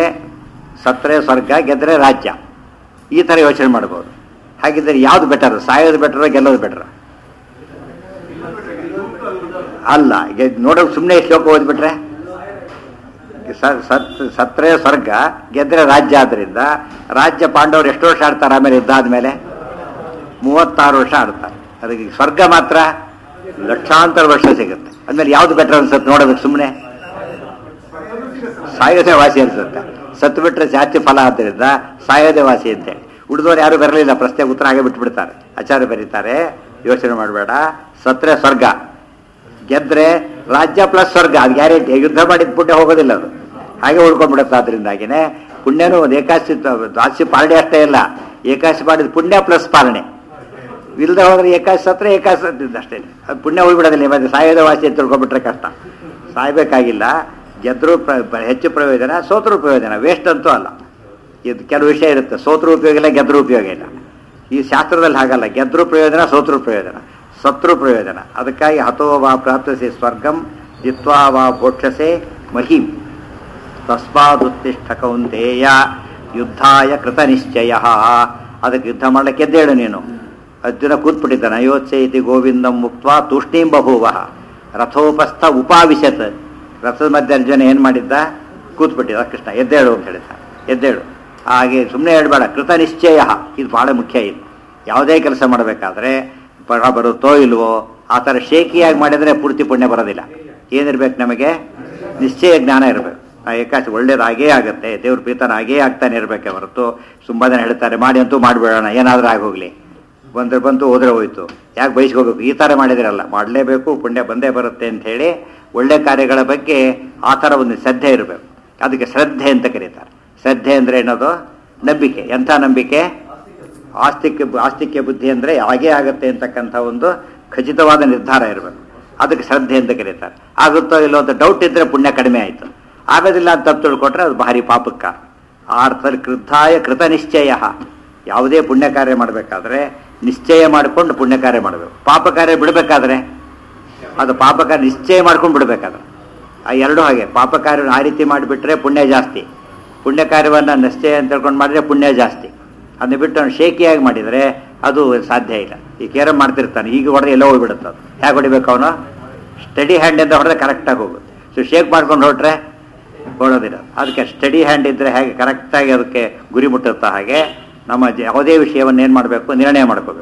ಸತ್ರೆ ಸ್ವರ್ಗ ಗೆದ್ರೆ ರಾಜ್ಯ ಈ ಥರ ಯೋಚನೆ ಮಾಡ್ಬೋದು ಹಾಗಿದ್ರೆ ಯಾವ್ದು ಬೆಟರ್ ಸಾಯೋದು ಬೆಟರ್ ಗೆಲ್ಲೋದು ಬೆಟರ್ ಅಲ್ಲ ಈಗ ನೋಡೋಕೆ ಸುಮ್ಮನೆ ಶ್ಲೋಕ ಓದ್ಬಿಟ್ರೆ ಸ- ಸತ್ ಸತ್ರೆ ಸ್ವರ್ಗ ಗೆದ್ರೆ ರಾಜ್ಯ ಆದ್ರಿಂದ ರಾಜ್ಯ ಪಾಂಡವರು ಎಷ್ಟು ವರ್ಷ ಆಡ್ತಾರೆ ಆಮೇಲೆ ಯುದ್ಧ ಆದ್ಮೇಲೆ ಮೂವತ್ತಾರು ವರ್ಷ ಆಡ್ತಾರೆ ಅದಕ್ಕೆ ಸ್ವರ್ಗ ಮಾತ್ರ ಲಕ್ಷಾಂತರ ವರ್ಷ ಸಿಗುತ್ತೆ ಆದ್ಮೇಲೆ ಯಾವ್ದು ಬೆಟರ್ ಅನ್ಸುತ್ತೆ ನೋಡೋದಕ್ಕೆ ಸುಮ್ಮನೆ ಸಾಯೋದೇ ವಾಸಿ ಅನ್ಸುತ್ತೆ ಸತ್ತು ಬಿಟ್ರೆ ಜಾಸ್ತಿ ಫಲ ಆದ್ದರಿಂದ ಸಾಯೋದೇ ವಾಸಿ ಅಂತೇಳಿ ಉಳಿದವ್ರು ಯಾರು ಬರಲಿಲ್ಲ ಪ್ರಶ್ನೆ ಉತ್ತರ ಹಾಗೆ ಬಿಟ್ಬಿಡ್ತಾರೆ ಆಚಾರ್ಯ ಬರೀತಾರೆ ಯೋಚನೆ ಮಾಡಬೇಡ ಸತ್ರೆ ಸ್ವರ್ಗ ಗೆದ್ರೆ ರಾಜ್ಯ ಪ್ಲಸ್ ಸ್ವರ್ಗ ಅದು ಗ್ಯಾರಂಟಿ ಯುದ್ಧ ಮಾಡಿದ ಪುಣ್ಯ ಹೋಗೋದಿಲ್ಲ ಅದು ಹಾಗೆ ಉಳ್ಕೊಂಡ್ಬಿಡುತ್ತೆ ಅದರಿಂದಾಗಿನೇ ಪುಣ್ಯನೂ ಒಂದು ಏಕಾಶಿ ದ್ವಾಸಿ ಪಾಲನೆ ಅಷ್ಟೇ ಇಲ್ಲ ಏಕಾಶಿ ಮಾಡಿದ ಪುಣ್ಯ ಪ್ಲಸ್ ಪಾಲನೆ ಇಲ್ಲದೆ ಹೋದ್ರೆ ಏಕಾಶಿ ಸತ್ರ ಏಕಾಶಿ ಸತ್ತಿದ್ದು ಅಷ್ಟೇ ಅದು ಪುಣ್ಯ ಉಳ್ಬಿಡೋದಿಲ್ಲ ಮತ್ತೆ ಸಾಯೋದ ವಾಸಿ ಅಂತ ತಿಳ್ಕೊಂಡ್ಬಿಟ್ರೆ ಕಷ್ಟ ಸಾಯ್ಬೇಕಾಗಿಲ್ಲ ಗೆದ್ರೂ ಪ್ರ ಪ್ರ- ಹೆಚ್ಚು ಪ್ರಯೋಜನ ಸೋತರೂ ಪ್ರಯೋಜನ ವೇಸ್ಟ್ ಅಂತೂ ಅಲ್ಲ ಇದು ಕೆಲವು ವಿಷಯ ಇರುತ್ತೆ ಸೋತರೂ ಉಪಯೋಗ ಇಲ್ಲ ಗೆದ್ರೂ ಉಪಯೋಗ ಇಲ್ಲ ಈ ಶಾಸ್ತ್ರದಲ್ಲಿ ಹಾಗಲ್ಲ ಗೆದ್ರೂ ಪ್ರಯೋಜನ ಸೋತರೂ ಪ್ರಯೋಜನ ಸತ್ರು ಪ್ರಯೋಜನ ಅದಕ್ಕಾಗಿ ಹತೋ ವಾ ಪ್ರಾಪ್ತಿಸಿ ಸ್ವರ್ಗಂ ಜಿತ್ವಾ ವಾ ಭೋಕ್ಷಸೆ ಮಹಿಂ ತಸ್ಮಾದುತ್ತಿಷ್ಠ ಕೌಂತೇಯ ಯುದ್ಧಾಯ ಕೃತ ನಿಶ್ಚಯ ಅದಕ್ಕೆ ಯುದ್ಧ ಮಾಡಲಿಕ್ಕೆ ಎದ್ದೇಳು ನೀನು ಅರ್ಜುನ ಕೂತ್ಬಿಟ್ಟಿದ್ದಾನೆ ಅಯೋತ್ಸೆ ಇತಿ ಗೋವಿಂದಂ ಮುಕ್ತ ತೂಷ್ಣೀಂ ಬಭೂವ ರಥೋಪಸ್ಥ ಉಪಾವಿಶತ್ ರಥದ ಮಧ್ಯೆ ಅರ್ಜುನ ಏನು ಮಾಡಿದ್ದ ಕೂತ್ಬಿಟ್ಟಿದ್ದ ಕೃಷ್ಣ ಎದ್ದೇಳು ಅಂತ ಹೇಳಿದ ಎದ್ದೇಳು ಹಾಗೆ ಸುಮ್ಮನೆ ಹೇಳ್ಬೇಡ ಕೃತ ನಿಶ್ಚಯ ಇದು ಬಹಳ ಮುಖ್ಯ ಇದು ಯಾವುದೇ ಕೆಲಸ ಮಾಡಬೇಕಾದ್ರೆ ಫಲ ಬರುತ್ತೋ ಇಲ್ವೋ ಆ ಥರ ಶೇಕಿಯಾಗಿ ಮಾಡಿದರೆ ಪೂರ್ತಿ ಪುಣ್ಯ ಬರೋದಿಲ್ಲ ಏನಿರ್ಬೇಕು ನಮಗೆ ನಿಶ್ಚಯ ಜ್ಞಾನ ಇರಬೇಕು ಆ ಏಕಾಶಿ ಒಳ್ಳೇದಾಗೇ ಆಗುತ್ತೆ ದೇವ್ರ ಪ್ರೀತನ ಆಗೇ ಆಗ್ತಾನೆ ಇರಬೇಕೆ ಹೊರತು ತುಂಬ ಜನ ಹೇಳ್ತಾರೆ ಮಾಡಿ ಅಂತೂ ಮಾಡಿಬಿಡೋಣ ಏನಾದರೂ ಆಗೋಗ್ಲಿ ಬಂದ್ರೆ ಬಂತು ಹೋದ್ರೆ ಹೋಯ್ತು ಯಾಕೆ ಬಯಸ್ಕೋಬೇಕು ಈ ಥರ ಮಾಡಿದಿರಲ್ಲ ಮಾಡಲೇಬೇಕು ಪುಣ್ಯ ಬಂದೇ ಬರುತ್ತೆ ಅಂತ ಹೇಳಿ ಒಳ್ಳೆ ಕಾರ್ಯಗಳ ಬಗ್ಗೆ ಆ ಥರ ಒಂದು ಶ್ರದ್ಧೆ ಇರಬೇಕು ಅದಕ್ಕೆ ಶ್ರದ್ಧೆ ಅಂತ ಕರೀತಾರೆ ಶ್ರದ್ಧೆ ಅಂದರೆ ಏನದು ನಂಬಿಕೆ ಎಂಥ ನಂಬಿಕೆ ಆಸ್ತಿಕ್ಯ ಆಸ್ತಿಕ್ಯ ಬುದ್ಧಿ ಅಂದರೆ ಹಾಗೇ ಆಗುತ್ತೆ ಅಂತಕ್ಕಂಥ ಒಂದು ಖಚಿತವಾದ ನಿರ್ಧಾರ ಇರಬೇಕು ಅದಕ್ಕೆ ಶ್ರದ್ಧೆ ಅಂತ ಕರೀತಾರೆ ಆಗುತ್ತೋ ಇಲ್ಲೋ ಅಂತ ಡೌಟ್ ಇದ್ದರೆ ಪುಣ್ಯ ಕಡಿಮೆ ಆಯಿತು ಆಗೋದಿಲ್ಲ ಅಂತ ತಪ್ಪು ತಿಳ್ಕೊಟ್ರೆ ಅದು ಭಾರಿ ಪಾಪಕ್ಕ ಆ ಅರ್ಥದಲ್ಲಿ ಕೃತಾಯ ಕೃತ ನಿಶ್ಚಯ ಯಾವುದೇ ಪುಣ್ಯ ಕಾರ್ಯ ಮಾಡಬೇಕಾದ್ರೆ ನಿಶ್ಚಯ ಮಾಡಿಕೊಂಡು ಪುಣ್ಯ ಕಾರ್ಯ ಮಾಡಬೇಕು ಪಾಪ ಕಾರ್ಯ ಬಿಡಬೇಕಾದ್ರೆ ಅದು ಪಾಪ ಕಾರ್ಯ ನಿಶ್ಚಯ ಮಾಡ್ಕೊಂಡು ಬಿಡಬೇಕಾದ್ರೆ ಆ ಎರಡೂ ಹಾಗೆ ಪಾಪ ಕಾರ್ಯವನ್ನು ಆ ರೀತಿ ಮಾಡಿಬಿಟ್ರೆ ಪುಣ್ಯ ಜಾಸ್ತಿ ಪುಣ್ಯ ಕಾರ್ಯವನ್ನು ನಿಶ್ಚಯ ಅಂತ ತಿಳ್ಕೊಂಡು ಮಾಡಿದ್ರೆ ಪುಣ್ಯ ಜಾಸ್ತಿ ಅದನ್ನ ಬಿಟ್ಟು ಅವ್ನು ಶೇಕಿಯಾಗಿ ಮಾಡಿದರೆ ಅದು ಸಾಧ್ಯ ಇಲ್ಲ ಈ ಕೇರಂ ಮಾಡ್ತಿರ್ತಾನೆ ಈಗ ಹೊಡೆದ್ರೆ ಎಲ್ಲೋ ಹೋಗ್ಬಿಡುತ್ತೆ ಅದು ಹೇಗೆ ಹೊಡಿಬೇಕು ಅವನು ಸ್ಟಡಿ ಹ್ಯಾಂಡಿಂದ ಹೊಡೆದ್ರೆ ಕರೆಕ್ಟಾಗಿ ಹೋಗುತ್ತೆ ಸೊ ಶೇಕ್ ಮಾಡ್ಕೊಂಡು ಹೊರಟ್ರೆ ಹೊಡೋದಿಲ್ಲ ಅದಕ್ಕೆ ಸ್ಟಡಿ ಹ್ಯಾಂಡ್ ಇದ್ದರೆ ಹೇಗೆ ಕರೆಕ್ಟಾಗಿ ಅದಕ್ಕೆ ಗುರಿ ಮುಟ್ಟುತ್ತಾ ಹಾಗೆ ನಮ್ಮ ಜ- ಯಾವುದೇ ವಿಷಯವನ್ನು ಏನು ಮಾಡಬೇಕು ನಿರ್ಣಯ ಮಾಡ್ಕೋಬೇಕು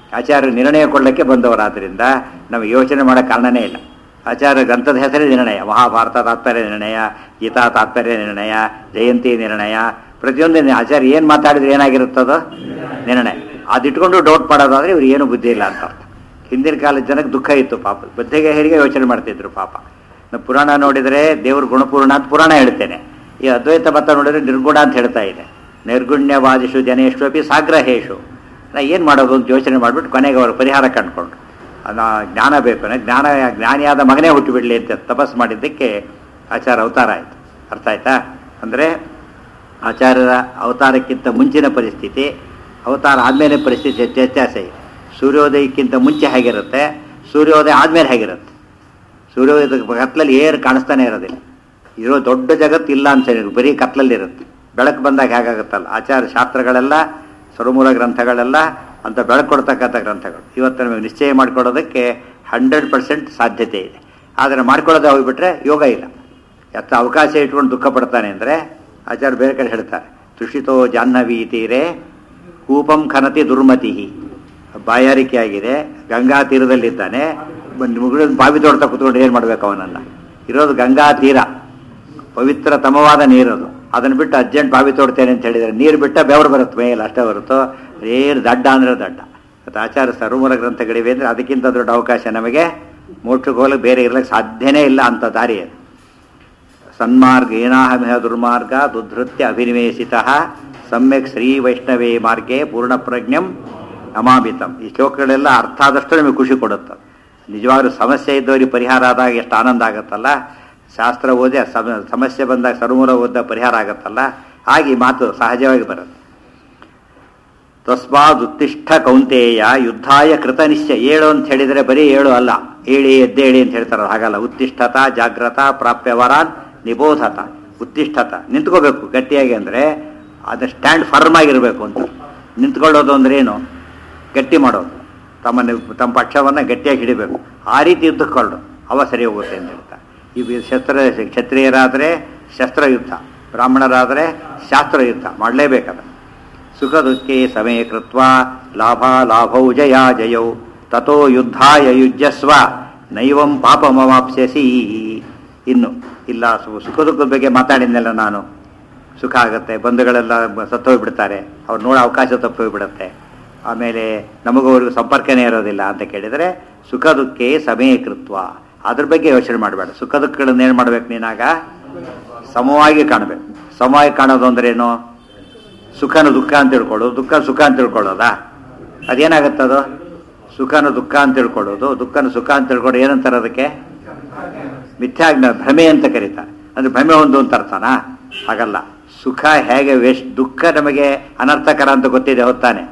ಆಚಾರ್ಯ ನಿರ್ಣಯ ಕೊಡಲಿಕ್ಕೆ ಬಂದವರಾದ್ದರಿಂದ ನಮಗೆ ಯೋಚನೆ ಮಾಡೋ ಕಾರಣನೇ ಇಲ್ಲ ಆಚಾರ್ಯ ಗ್ರಂಥದ ಹೆಸರೇ ನಿರ್ಣಯ ಮಹಾಭಾರತ ತಾತ್ಪರ್ಯ ನಿರ್ಣಯ ಗೀತಾ ತಾತ್ಪರ್ಯ ನಿರ್ಣಯ ಜಯಂತಿ ನಿರ್ಣಯ ಪ್ರತಿಯೊಂದು ನಿ- ಆಚಾರ್ಯ ಏನು ಮಾತಾಡಿದ್ರೆ ಏನಾಗಿರುತ್ತದೋ ನಿರ್ಣಯ ಅದಿಟ್ಕೊಂಡು ಡೌಟ್ ಮಾಡೋದಾದ್ರೆ ಇವ್ರು ಏನು ಬುದ್ಧಿ ಇಲ್ಲ ಅಂತ ಅರ್ಥ ಹಿಂದಿನ ಕಾಲದ ಜನಕ್ಕೆ ದುಃಖ ಇತ್ತು ಪಾಪ ಬುದ್ಧಿಗೆ ಹೇರಿಗೆ ಯೋಚನೆ ಮಾಡ್ತಿದ್ರು ಪಾಪ ನಾವು ಪುರಾಣ ನೋಡಿದರೆ ದೇವ್ರ ಗುಣಪೂರ್ಣ ಅಂತ ಪುರಾಣ ಹೇಳ್ತೇನೆ ಈ ಅದ್ವೈತ ಮತ ನೋಡಿದ್ರೆ ನಿರ್ಗುಣ ಅಂತ ಹೇಳ್ತಾ ಇದೆ ನಿರ್ಗುಣ್ಯವಾದಿಷು ಜನೇಶ್ವಪಿ ಸಾಗ್ರಹೇಶು ನಾ ಏನು ಮಾಡೋದು ಅಂತ ಯೋಚನೆ ಮಾಡಿಬಿಟ್ಟು ಕೊನೆಗೆ ಅವರು ಪರಿಹಾರ ಕಂಡುಕೊಂಡ್ರು ನಾ ಜ್ಞಾನ ಬೇಕು ಅಂದ್ರೆ ಜ್ಞಾನ ಜ್ಞಾನಿಯಾದ ಮಗನೇ ಹುಟ್ಟುಬಿಡಲಿ ಅಂತ ತಪಸ್ ಮಾಡಿದ್ದಕ್ಕೆ ಆಚಾರ ಅವತಾರ ಆಯಿತು ಅರ್ಥ ಆಯ್ತಾ ಅಂದರೆ ಆಚಾರ್ಯರ ಅವತಾರಕ್ಕಿಂತ ಮುಂಚಿನ ಪರಿಸ್ಥಿತಿ ಅವತಾರ ಆದಮೇಲೆ ಪರಿಸ್ಥಿತಿ ವ್ಯತ್ಯಾಸ ವ್ಯತ್ಯಾಸ ಇದೆ ಸೂರ್ಯೋದಯಕ್ಕಿಂತ ಮುಂಚೆ ಹೇಗಿರುತ್ತೆ ಸೂರ್ಯೋದಯ ಆದಮೇಲೆ ಹೇಗಿರುತ್ತೆ ಸೂರ್ಯೋದಯದ ಕತ್ಲಲ್ಲಿ ಏರ್ ಕಾಣಿಸ್ತಾನೆ ಇರೋದಿಲ್ಲ ಇರೋ ದೊಡ್ಡ ಜಗತ್ತು ಇಲ್ಲ ಅಂತ ಹೇಳಿ ಬರೀ ಕತ್ಲಲ್ಲಿ ಇರುತ್ತೆ ಬೆಳಕು ಬಂದಾಗ ಹೇಗಾಗುತ್ತಲ್ಲ ಆಚಾರ ಶಾಸ್ತ್ರಗಳೆಲ್ಲ ಸರ್ವಮೂಲ ಗ್ರಂಥಗಳೆಲ್ಲ ಅಂತ ಬೆಳಕು ಕೊಡ್ತಕ್ಕಂಥ ಗ್ರಂಥಗಳು ಇವತ್ತು ನಮಗೆ ನಿಶ್ಚಯ ಮಾಡಿಕೊಡೋದಕ್ಕೆ ಹಂಡ್ರೆಡ್ ಪರ್ಸೆಂಟ್ ಸಾಧ್ಯತೆ ಇದೆ ಆದರೆ ಮಾಡ್ಕೊಳ್ಳೋದೇ ಹೋಗ್ಬಿಟ್ರೆ ಯೋಗ ಇಲ್ಲ ಎತ್ತ ಅವಕಾಶ ಇಟ್ಕೊಂಡು ದುಃಖ ಪಡ್ತಾನೆ ಅಂದರೆ ಆಚಾರ್ಯ ಬೇರೆ ಕಡೆ ಹೇಳ್ತಾರೆ ತುಷಿತೋ ಜಾಹ್ನವಿ ತೀರೆ ಕೂಪಂ ಖನತಿ ದುರ್ಮತಿ ಬಾಯಾರಿಕೆ ಆಗಿದೆ ಗಂಗಾ ತೀರದಲ್ಲಿದ್ದಾನೆ ಮುಗಿದ ಬಾವಿ ತೋಡ್ತಾ ಕೂತ್ಕೊಂಡು ಏನು ಮಾಡ್ಬೇಕು ಅವನನ್ನ ಇರೋದು ಗಂಗಾ ತೀರ ಪವಿತ್ರತಮವಾದ ನೀರದು ಅದನ್ನು ಬಿಟ್ಟು ಅರ್ಜೆಂಟ್ ಬಾವಿ ತೋಡ್ತೇನೆ ಅಂತ ಹೇಳಿದರೆ ನೀರು ಬಿಟ್ಟ ಬೆವರು ಬರುತ್ತೆ ಮೇಲೆ ಅಷ್ಟೇ ಹೊರತು ಏರು ದಡ್ಡ ಅಂದರೆ ದಡ್ಡ ಮತ್ತು ಆಚಾರ ಸರ್ವಮೂಲ ಗ್ರಂಥಗಳಿವೆ ಅಂದರೆ ಅದಕ್ಕಿಂತ ದೊಡ್ಡ ಅವಕಾಶ ನಮಗೆ ಮೋಕ್ಷಕ್ಕೆ ಹೋಗಲಿಕ್ಕೆ ಬೇರೆ ಇರಲಿಕ್ಕೆ ಸಾಧ್ಯನೇ ಇಲ್ಲ ಅಂತ ದಾರಿ ಅದು ಸನ್ಮಾರ್ಗ ಏನಾಹಮಿಹ ದುರ್ಮಾರ್ಗ ದುಧೃತ್ಯ ಅಭಿನಿವೇಶಿತ ಸಮ್ಯಕ್ ಶ್ರೀ ವೈಷ್ಣವೇ ಮಾರ್ಗೆ ಪೂರ್ಣಪ್ರಜ್ಞಂ ಅಮಾಮಿತಂ ಈ ಶ್ಲೋಕಗಳೆಲ್ಲ ಅರ್ಥ ಆದಷ್ಟು ನಮಗೆ ಖುಷಿ ಕೊಡುತ್ತೆ ನಿಜವಾಗ್ಲೂ ಸಮಸ್ಯೆ ಇದ್ದವರಿಗೆ ಪರಿಹಾರ ಆದಾಗ ಎಷ್ಟು ಆನಂದ ಆಗುತ್ತಲ್ಲ ಶಾಸ್ತ್ರ ಓದಿ ಆ ಸಮ- ಸಮಸ್ಯೆ ಬಂದಾಗ ಸರ್ವಮೂಲ ಓದ ಪರಿಹಾರ ಆಗುತ್ತಲ್ಲ ಹಾಗೆ ಈ ಮಾತು ಸಹಜವಾಗಿ ಬರುತ್ತೆ ತಸ್ಮಾದ್ ಉತ್ತಿಷ್ಠ ಕೌಂತೇಯ ಯುದ್ಧಾಯ ಕೃತ ನಿಶ್ಚಯ ಏಳು ಅಂತ ಹೇಳಿದರೆ ಬರೀ ಏಳು ಅಲ್ಲ ಏಳಿ ಎದ್ದೇಳಿ ಅಂತ ಹೇಳ್ತಾರೆ ಹಾಗಲ್ಲ ಉತ್ತಿಷ್ಠತ ಜಾಗ್ರತ ಪ್ರಾಪ್ಯವರಾನ್ ನಿಬೋಧತ ಉತ್ತಿಷ್ಠತ ನಿಂತ್ಕೋಬೇಕು ಗಟ್ಟಿಯಾಗಿ ಅಂದರೆ ಅದು ಸ್ಟ್ಯಾಂಡ್ ಫರ್ಮ್ ಆಗಿರಬೇಕು ಅಂತ ನಿಂತ್ಕೊಳ್ಳೋದು ಅಂದ್ರೆ ಏನು ಗಟ್ಟಿ ಮಾಡೋದು ತಮ್ಮ ನಿ- ತಮ್ಮ ಪಕ್ಷವನ್ನು ಗಟ್ಟಿಯಾಗಿ ಹಿಡಿಬೇಕು ಆ ರೀತಿ ಯುದ್ಧಕ್ಕೊಳ್ಳು ಅವ ಸರಿ ಹೋಗುತ್ತೆ ಅಂತ ಹೇಳ್ತಾರೆ ಈ ಶಸ್ತ್ರ ಕ್ಷತ್ರಿಯರಾದರೆ ಶಸ್ತ್ರಯುದ್ಧ ಬ್ರಾಹ್ಮಣರಾದರೆ ಶಾಸ್ತ್ರಯುದ್ಧ ಮಾಡಲೇಬೇಕದ ಸುಖ ದುಃಖೇ ಸಮೇ ಕೃತ್ವ ಲಾಭ ಲಾಭೌ ಜಯ ಜಯೌ ತಥೋ ಯುದ್ಧಾಯ ಯುಜ್ಯಸ್ವ ನೈವಂ ಪಾಪಮವಾಪ್ಸ್ಯಸಿ ಇನ್ನು ಇಲ್ಲ ಸು- ಸುಖ ದುಃಖದ ಬಗ್ಗೆ ಮಾತಾಡಿದ್ನಲ್ಲ ನಾನು ಸುಖ ಆಗುತ್ತೆ ಬಂಧುಗಳೆಲ್ಲ ಸತ್ತೋಗ್ಬಿಡ್ತಾರೆ ಅವ್ರು ನೋಡೋ ಅವಕಾಶ ತಪ್ಪೋಗ್ಬಿಡುತ್ತೆ ಆಮೇಲೆ ನಮಗೂ ಅವ್ರಿಗೂ ಸಂಪರ್ಕನೇ ಇರೋದಿಲ್ಲ ಅಂತ ಕೇಳಿದರೆ ಸುಖ ದುಃಖೇ ಸಮೇ ಕೃತ್ವ ಅದ್ರ ಬಗ್ಗೆ ಯೋಚನೆ ಮಾಡಬೇಡ ಸುಖ ದುಃಖಗಳನ್ನ ಏನು ಮಾಡ್ಬೇಕು ನೀನಾಗ ಸಮವಾಗಿ ಕಾಣಬೇಕು ಸಮವಾಗಿ ಕಾಣೋದು ಅಂದ್ರೇನು ಸುಖನ ದುಃಖ ಅಂತ ತಿಳ್ಕೊಳ್ಳೋದು ದುಃಖ ಸುಖ ಅಂತ ತಿಳ್ಕೊಳ್ಳೋದಾ ಅದೇನಾಗುತ್ತದು ಸುಖನ ದುಃಖ ಅಂತ ತಿಳ್ಕೊಳ್ಳೋದು ದುಃಖನ ಸುಖ ಅಂತ ತಿಳ್ಕೊಳ್ಳೋದು ಏನಂತಾರೆ ಅದಕ್ಕೆ ಮಿಥ್ಯಾಜ್ಞ ಭ್ರಮೆ ಅಂತ ಕರೀತಾರೆ ಅಂದ್ರೆ ಭ್ರಮೆ ಒಂದು ಅಂತ ಅರ್ಥನಾ ಹಾಗಲ್ಲ ಸುಖ ಹೇಗೆ ವೇಸ್ಟ್ ದುಃಖ ನಮಗೆ ಅನರ್ಥಕರ ಅಂತ ಗೊತ್ತಿದೆ ಹೊತ್ತಾನೆ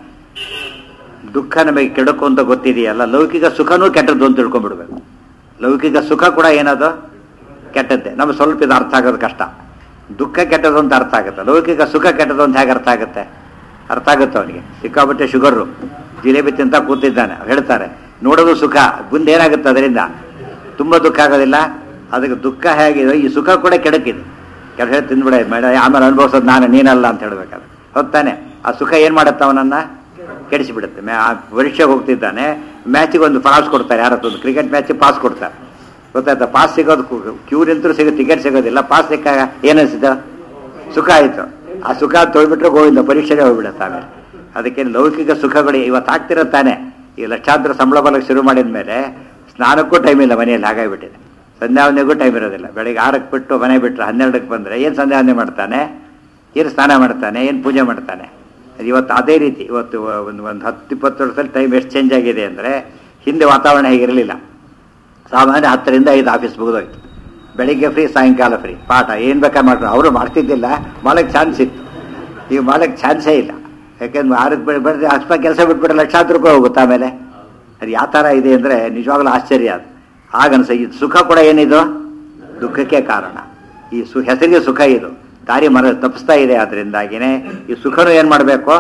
ದುಃಖ ನಮಗೆ ಕೆಡಕು ಅಂತ ಗೊತ್ತಿದೆಯಲ್ಲ ಲೌಕಿಕ ಸುಖನೂ ಕೆಟ್ಟದ್ದು ಅಂತ ತಿಳ್ಕೊಂಡ್ಬಿಡ್ಬೇಕು ಲೌಕಿಕ ಸುಖ ಕೂಡ ಏನದು ಕೆಟ್ಟದ್ದೇ ನಮಗೆ ಸ್ವಲ್ಪ ಇದು ಅರ್ಥ ಆಗೋದು ಕಷ್ಟ ದುಃಖ ಕೆಟ್ಟದ್ದು ಅಂತ ಅರ್ಥ ಆಗುತ್ತೆ ಲೌಕಿಕ ಸುಖ ಕೆಟ್ಟದ್ದು ಅಂತ ಹೇಗೆ ಅರ್ಥ ಆಗುತ್ತೆ ಅರ್ಥ ಆಗುತ್ತೆ ಅವನಿಗೆ ಸಿಕ್ಕಾಪಟ್ಟೆ ಶುಗರು ಜಿಲೇಬಿ ತಿಂತ ಕೂತಿದ್ದಾನೆ ಅವ್ರು ಹೇಳ್ತಾರೆ ನೋಡೋದು ಸುಖ ಮುಂದೆ ಏನಾಗುತ್ತೆ ಅದರಿಂದ ತುಂಬ ದುಃಖ ಆಗೋದಿಲ್ಲ ಅದಕ್ಕೆ ದುಃಖ ಹೇಗಿದೆ ಈ ಸುಖ ಕೂಡ ಕೆಡಕಿದೆ ಕೆಲ ಹೇಳಿ ತಿಂದ್ಬಿಡ ಮೇಡ ಆಮೇಲೆ ಅನುಭವಿಸೋದು ನಾನು ನೀನಲ್ಲ ಅಂತ ಹೇಳ್ಬೇಕಾದ್ರೆ ಹೊತ್ತಾನೆ ಆ ಸುಖ ಏನು ಮಾಡುತ್ತೆ ಅವನನ್ನ ಕೆಡಿಸಿಬಿಡುತ್ತೆ ಮ್ಯಾ ಆ ಪರೀಕ್ಷೆಗೆ ಹೋಗ್ತಿದ್ದಾನೆ ಮ್ಯಾಚಿಗೆ ಒಂದು ಪಾಸ್ ಕೊಡ್ತಾರೆ ಯಾರತ್ತೊಂದು ಕ್ರಿಕೆಟ್ ಮ್ಯಾಚಿಗೆ ಪಾಸ್ ಕೊಡ್ತಾರೆ ಗೊತ್ತಾಯ್ತಾ ಪಾಸ್ ಸಿಗೋದು ಕ್ಯೂ ನಿಂತರೂ ಸಿಗೋ ಟಿಕೆಟ್ ಸಿಗೋದಿಲ್ಲ ಪಾಸ್ ಸಿಕ್ಕಾಗ ಏನನ್ಸಿದ ಸುಖ ಆಯಿತು ಆ ಸುಖ ತೊಳ್ಬಿಟ್ರೆ ಗೋವಿಂದ ಪರೀಕ್ಷೆಗೆ ಹೋಗ್ಬಿಡುತ್ತೆ ಆಮೇಲೆ ಅದಕ್ಕೆ ಲೌಕಿಕ ಸುಖಗಳು ಇವತ್ತು ಆಗ್ತಿರುತ್ತಾನೆ ಈ ಲಕ್ಷಾಂತರ ಸಂಬಳ ಬಲಕ್ಕೆ ಶುರು ಮಾಡಿದ ಮೇಲೆ ಸ್ನಾನಕ್ಕೂ ಟೈಮ್ ಇಲ್ಲ ಮನೆಯಲ್ಲಿ ಹಾಗಾಗಿಬಿಟ್ಟಿದೆ ಸಂಧ್ಯಾವಂದನೆಗೂ ಟೈಮ್ ಇರೋದಿಲ್ಲ ಬೆಳಿಗ್ಗೆ ಆರಕ್ಕೆ ಬಿಟ್ಟು ಮನೆ ಬಿಟ್ಟರೆ ಹನ್ನೆರಡಕ್ಕೆ ಬಂದರೆ ಏನು ಸಂಧ್ಯಾವಂದನೆ ಮಾಡ್ತಾನೆ ಏನು ಸ್ನಾನ ಮಾಡ್ತಾನೆ ಏನು ಪೂಜೆ ಮಾಡ್ತಾನೆ ಅದು ಇವತ್ತು ಅದೇ ರೀತಿ ಇವತ್ತು ಒಂದು ಒಂದು ಹತ್ತು ಇಪ್ಪತ್ತು ವರ್ಷದಲ್ಲಿ ಟೈಮ್ ಎಷ್ಟು ಚೇಂಜ್ ಆಗಿದೆ ಅಂದರೆ ಹಿಂದೆ ವಾತಾವರಣ ಹೇಗಿರಲಿಲ್ಲ ಸಾಮಾನ್ಯ ಹತ್ತರಿಂದ ಐದು ಆಫೀಸ್ ಮುಗಿದೋಯ್ತು ಬೆಳಿಗ್ಗೆ ಫ್ರೀ ಸಾಯಂಕಾಲ ಫ್ರೀ ಪಾಠ ಏನು ಬೇಕಾದ್ರೆ ಮಾಡ್ತಾರೆ ಅವರು ಮಾಡ್ತಿದ್ದಿಲ್ಲ ಮಾಡೋಕ್ಕೆ ಚಾನ್ಸ್ ಇತ್ತು ಈಗ ಮಾಡೋಕ್ಕೆ ಚಾನ್ಸೇ ಇಲ್ಲ ಯಾಕೆಂದ್ರೆ ಆರಕ್ಕೆ ಬೆಳೆ ಬೆಳೆದ್ರೆ ಅಷ್ಟು ಕೆಲಸ ಬಿಟ್ಬಿಟ್ರೆ ಲಕ್ಷಾಂತರ ರೂಪಾಯಿ ಹೋಗುತ್ತೆ ಆಮೇಲೆ ಅದು ಯಾವ ಥರ ಇದೆ ಅಂದರೆ ನಿಜವಾಗ್ಲೂ ಆಶ್ಚರ್ಯ ಅದು ಆಗ ಅನ್ಸ ಇದು ಸುಖ ಕೂಡ ಏನಿದು ದುಃಖಕ್ಕೆ ಕಾರಣ ಈ ಸು ಹೆಸರಿಗೆ ಸುಖ ಇದು ದಾರಿ ಮರ ತಪ್ಪಿಸ್ತಾ ಇದೆ ಅದರಿಂದಾಗಿನೇ ಈ ಸುಖನೂ ಏನು ಮಾಡಬೇಕು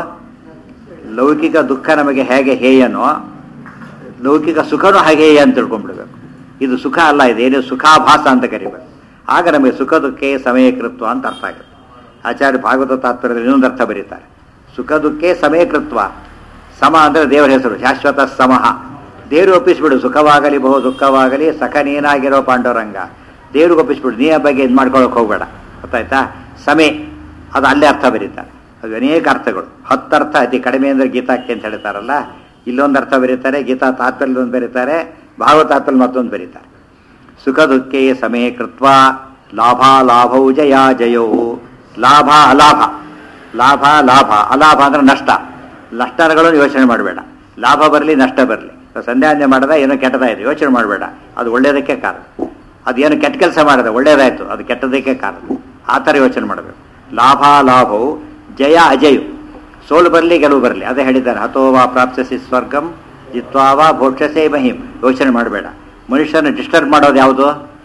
ಲೌಕಿಕ ದುಃಖ ನಮಗೆ ಹೇಗೆ ಹೇಯನೋ ಲೌಕಿಕ ಸುಖನೂ ಹಾಗೆ ಹೇಯ ಅಂತ ತಿಳ್ಕೊಂಡ್ಬಿಡ್ಬೇಕು ಇದು ಸುಖ ಅಲ್ಲ ಇದು ಏನು ಸುಖಾಭಾಸ ಅಂತ ಕರಿಬೇಕು ಆಗ ನಮಗೆ ಸುಖ ದುಃಖೇ ಸಮಯಕೃತ್ವ ಅಂತ ಅರ್ಥ ಆಗುತ್ತೆ ಆಚಾರ್ಯ ಭಾಗವತ ತಾತ್ಪರ್ಯದಲ್ಲಿ ಇನ್ನೊಂದು ಅರ್ಥ ಬರೀತಾರೆ ಸುಖ ದುಃಖೇ ಸಮಯಕೃತ್ವ ಸಮ ಅಂದರೆ ದೇವರ ಹೆಸರು ಶಾಶ್ವತ ಸಮಃ ದೇವರು ಒಪ್ಪಿಸ್ಬಿಡು ಸುಖವಾಗಲಿ ಬಹು ದುಃಖವಾಗಲಿ ಸಖ ನೀನಾಗಿರೋ ಪಾಂಡುರಂಗ ದೇವ್ರಿಗೆ ಒಪ್ಪಿಸ್ಬಿಡು ನೀ ಆ ಬಗ್ಗೆ ಇದು ಮಾಡ್ಕೊಳಕ್ ಹೋಗ್ಬೇಡ ಗೊತ್ತಾಯ್ತಾ ಸಮೆ ಅದು ಅಲ್ಲೇ ಅರ್ಥ ಬರೀತಾರೆ ಅದು ಅನೇಕ ಅರ್ಥಗಳು ಹತ್ತು ಅರ್ಥ ಅತಿ ಕಡಿಮೆ ಅಂದರೆ ಗೀತಾಕ್ಕೆ ಅಂತ ಹೇಳ್ತಾರಲ್ಲ ಇಲ್ಲೊಂದು ಅರ್ಥ ಬರೀತಾರೆ ಗೀತಾ ತಾತ್ಪರ್ಯ ಒಂದು ಬರೀತಾರೆ ಭಾಗವತಾತ್ಪರ್ಯ ಮತ್ತೊಂದು ಬರೀತಾರೆ ಸುಖ ದುಃಖೇ ಸಮೇ ಕೃತ್ವ ಲಾಭ ಲಾಭೌ ಜಯ ಜಯೌ ಲಾಭ ಅಲಾಭ ಲಾಭ ಲಾಭ ಅಲಾಭ ಅಂದ್ರೆ ನಷ್ಟ ನಷ್ಟಗಳನ್ನು ಯೋಚನೆ ಮಾಡಬೇಡ ಲಾಭ ಬರಲಿ ನಷ್ಟ ಬರಲಿ ಸಂಧ್ಯಾವಂದನೆ ಮಾಡಿದ ಏನೋ ಕೆಟ್ಟದಾಯ್ತು ಯೋಚನೆ ಮಾಡಬೇಡ ಅದು ಒಳ್ಳೆಯದಕ್ಕೆ ಕಾರಣ ಅದೇನು ಕೆಟ್ಟ ಕೆಲಸ ಮಾಡಿದೆ ಒಳ್ಳೇದಾಯ್ತು ಅದು ಕೆಟ್ಟದಕ್ಕೆ ಕಾರಣ ಆ ಥರ ಯೋಚನೆ ಮಾಡಬೇಕು ಲಾಭ ಲಾಭವು ಜಯ ಅಜಯು ಸೋಲು ಬರಲಿ ಗೆಲುವು ಬರಲಿ ಅದೇ ಹೇಳಿದ್ದಾರೆ ಹತೋವಾ ಪ್ರಾಪ್ತಿಸಿ ಸ್ವರ್ಗಂ ಜಿತ್ವಾವಾ ಭೋಕ್ಷಸೇ ಮಹಿಂ ಯೋಚನೆ ಮಾಡಬೇಡ ಮನುಷ್ಯನ ಡಿಸ್ಟರ್ಬ್ ಮಾಡೋದು ಯಾವುದು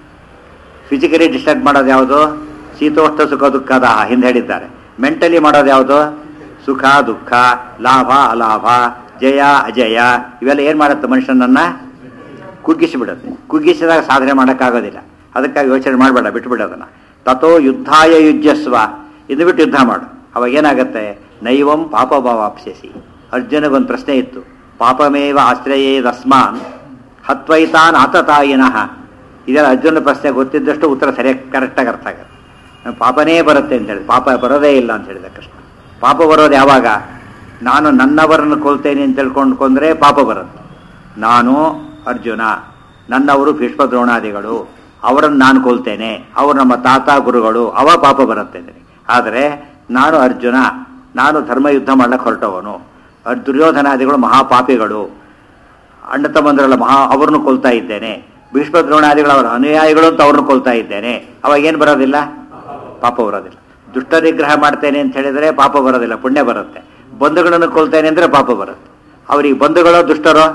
ಫಿಸಿಕಲಿ ಡಿಸ್ಟರ್ಬ್ ಮಾಡೋದು ಯಾವುದು ಶೀತೋಷ್ಣ ಸುಖ ದುಃಖದ ಹಿಂದೆ ಹೇಳಿದ್ದಾರೆ ಮೆಂಟಲಿ ಮಾಡೋದು ಯಾವುದು ಸುಖ ದುಃಖ ಲಾಭ ಅಲಾಭ ಜಯ ಅಜಯ ಇವೆಲ್ಲ ಏನು ಮಾಡುತ್ತೆ ಮನುಷ್ಯನನ್ನ ಕುಗ್ಗಿಸಿಬಿಡುತ್ತೆ ಕುಗ್ಗಿಸಿದಾಗ ಸಾಧನೆ ಮಾಡೋಕ್ಕಾಗೋದಿಲ್ಲ ಅದಕ್ಕಾಗಿ ಯೋಚನೆ ಮಾಡಬೇಡ ಬಿಟ್ಬಿಡೋದನ್ನ ತಥೋ ಯುದ್ಧಾಯ ಯುಜ್ಯಸ್ವ ಇದು ಬಿಟ್ಟು ಯುದ್ಧ ಮಾಡು ಅವಾಗ ಏನಾಗುತ್ತೆ ನೈವಂ ಪಾಪಭಾವಾಪ್ಸ್ಯಸಿ ಅರ್ಜುನಗೊಂದು ಪ್ರಶ್ನೆ ಇತ್ತು ಪಾಪಮೇವ ಆಶ್ರಯೇದಸ್ಮಾನ್ ಹತ್ವೈತಾನ್ ಆತತಾಯಿನಃ ಇದೆಲ್ಲ ಅರ್ಜುನ ಪ್ರಶ್ನೆ ಗೊತ್ತಿದ್ದಷ್ಟು ಉತ್ತರ ಸರಿಯಾಗಿ ಕರೆಕ್ಟಾಗಿ ಅರ್ಥ ಆಗುತ್ತೆ ಪಾಪನೇ ಬರುತ್ತೆ ಅಂತ ಹೇಳಿ ಪಾಪ ಬರೋದೇ ಇಲ್ಲ ಅಂತ ಹೇಳಿದ ಕೃಷ್ಣ ಪಾಪ ಬರೋದು ಯಾವಾಗ ನಾನು ನನ್ನವರನ್ನು ಕೊಲ್ತೇನೆ ಅಂತ ತಿಳ್ಕೊಂಡು ಕೊಂದ್ರೆ ಪಾಪ ಬರುತ್ತೆ ನಾನು ಅರ್ಜುನ ನನ್ನವರು ಭೀಷ್ಮ ದ್ರೋಣಾದಿಗಳು ಅವರನ್ನು ನಾನು ಕೊಲ್ತೇನೆ ಅವರು ನಮ್ಮ ತಾತ ಗುರುಗಳು ಅವ ಪಾಪ ಬರುತ್ತೆ ಅಂದರೆ ಆದರೆ ನಾನು ಅರ್ಜುನ ನಾನು ಧರ್ಮ ಯುದ್ಧ ಮಾಡ್ಲಿಕ್ಕೆ ಹೊರಟವನು ಅರ್- ದುರ್ಯೋಧನಾದಿಗಳು ಮಹಾಪಾಪಿಗಳು ಅಣ್ಣ ತಮ್ಮಂದ್ರಲ್ಲ ಮಹಾ ಅವ್ರನ್ನು ಕೊಲ್ತಾ ಇದ್ದೇನೆ ಭೀಷ್ಮ ದ್ರೋಣಾದಿಗಳು ಅವರ ಅನುಯಾಯಿಗಳು ಅಂತ ಅವ್ರನ್ನ ಕೊಲ್ತಾ ಇದ್ದೇನೆ ಅವಾಗ ಏನು ಬರೋದಿಲ್ಲ ಪಾಪ ಬರೋದಿಲ್ಲ ದುಷ್ಟ ನಿಗ್ರಹ ಮಾಡ್ತೇನೆ ಅಂತ ಹೇಳಿದ್ರೆ ಪಾಪ ಬರೋದಿಲ್ಲ ಪುಣ್ಯ ಬರುತ್ತೆ ಬಂಧುಗಳನ್ನು ಕೊಲ್ತೇನೆ ಅಂದ್ರೆ ಪಾಪ ಬರುತ್ತೆ ಅವ್ರಿಗೆ ಬಂಧುಗಳು ದುಷ್ಟರೋ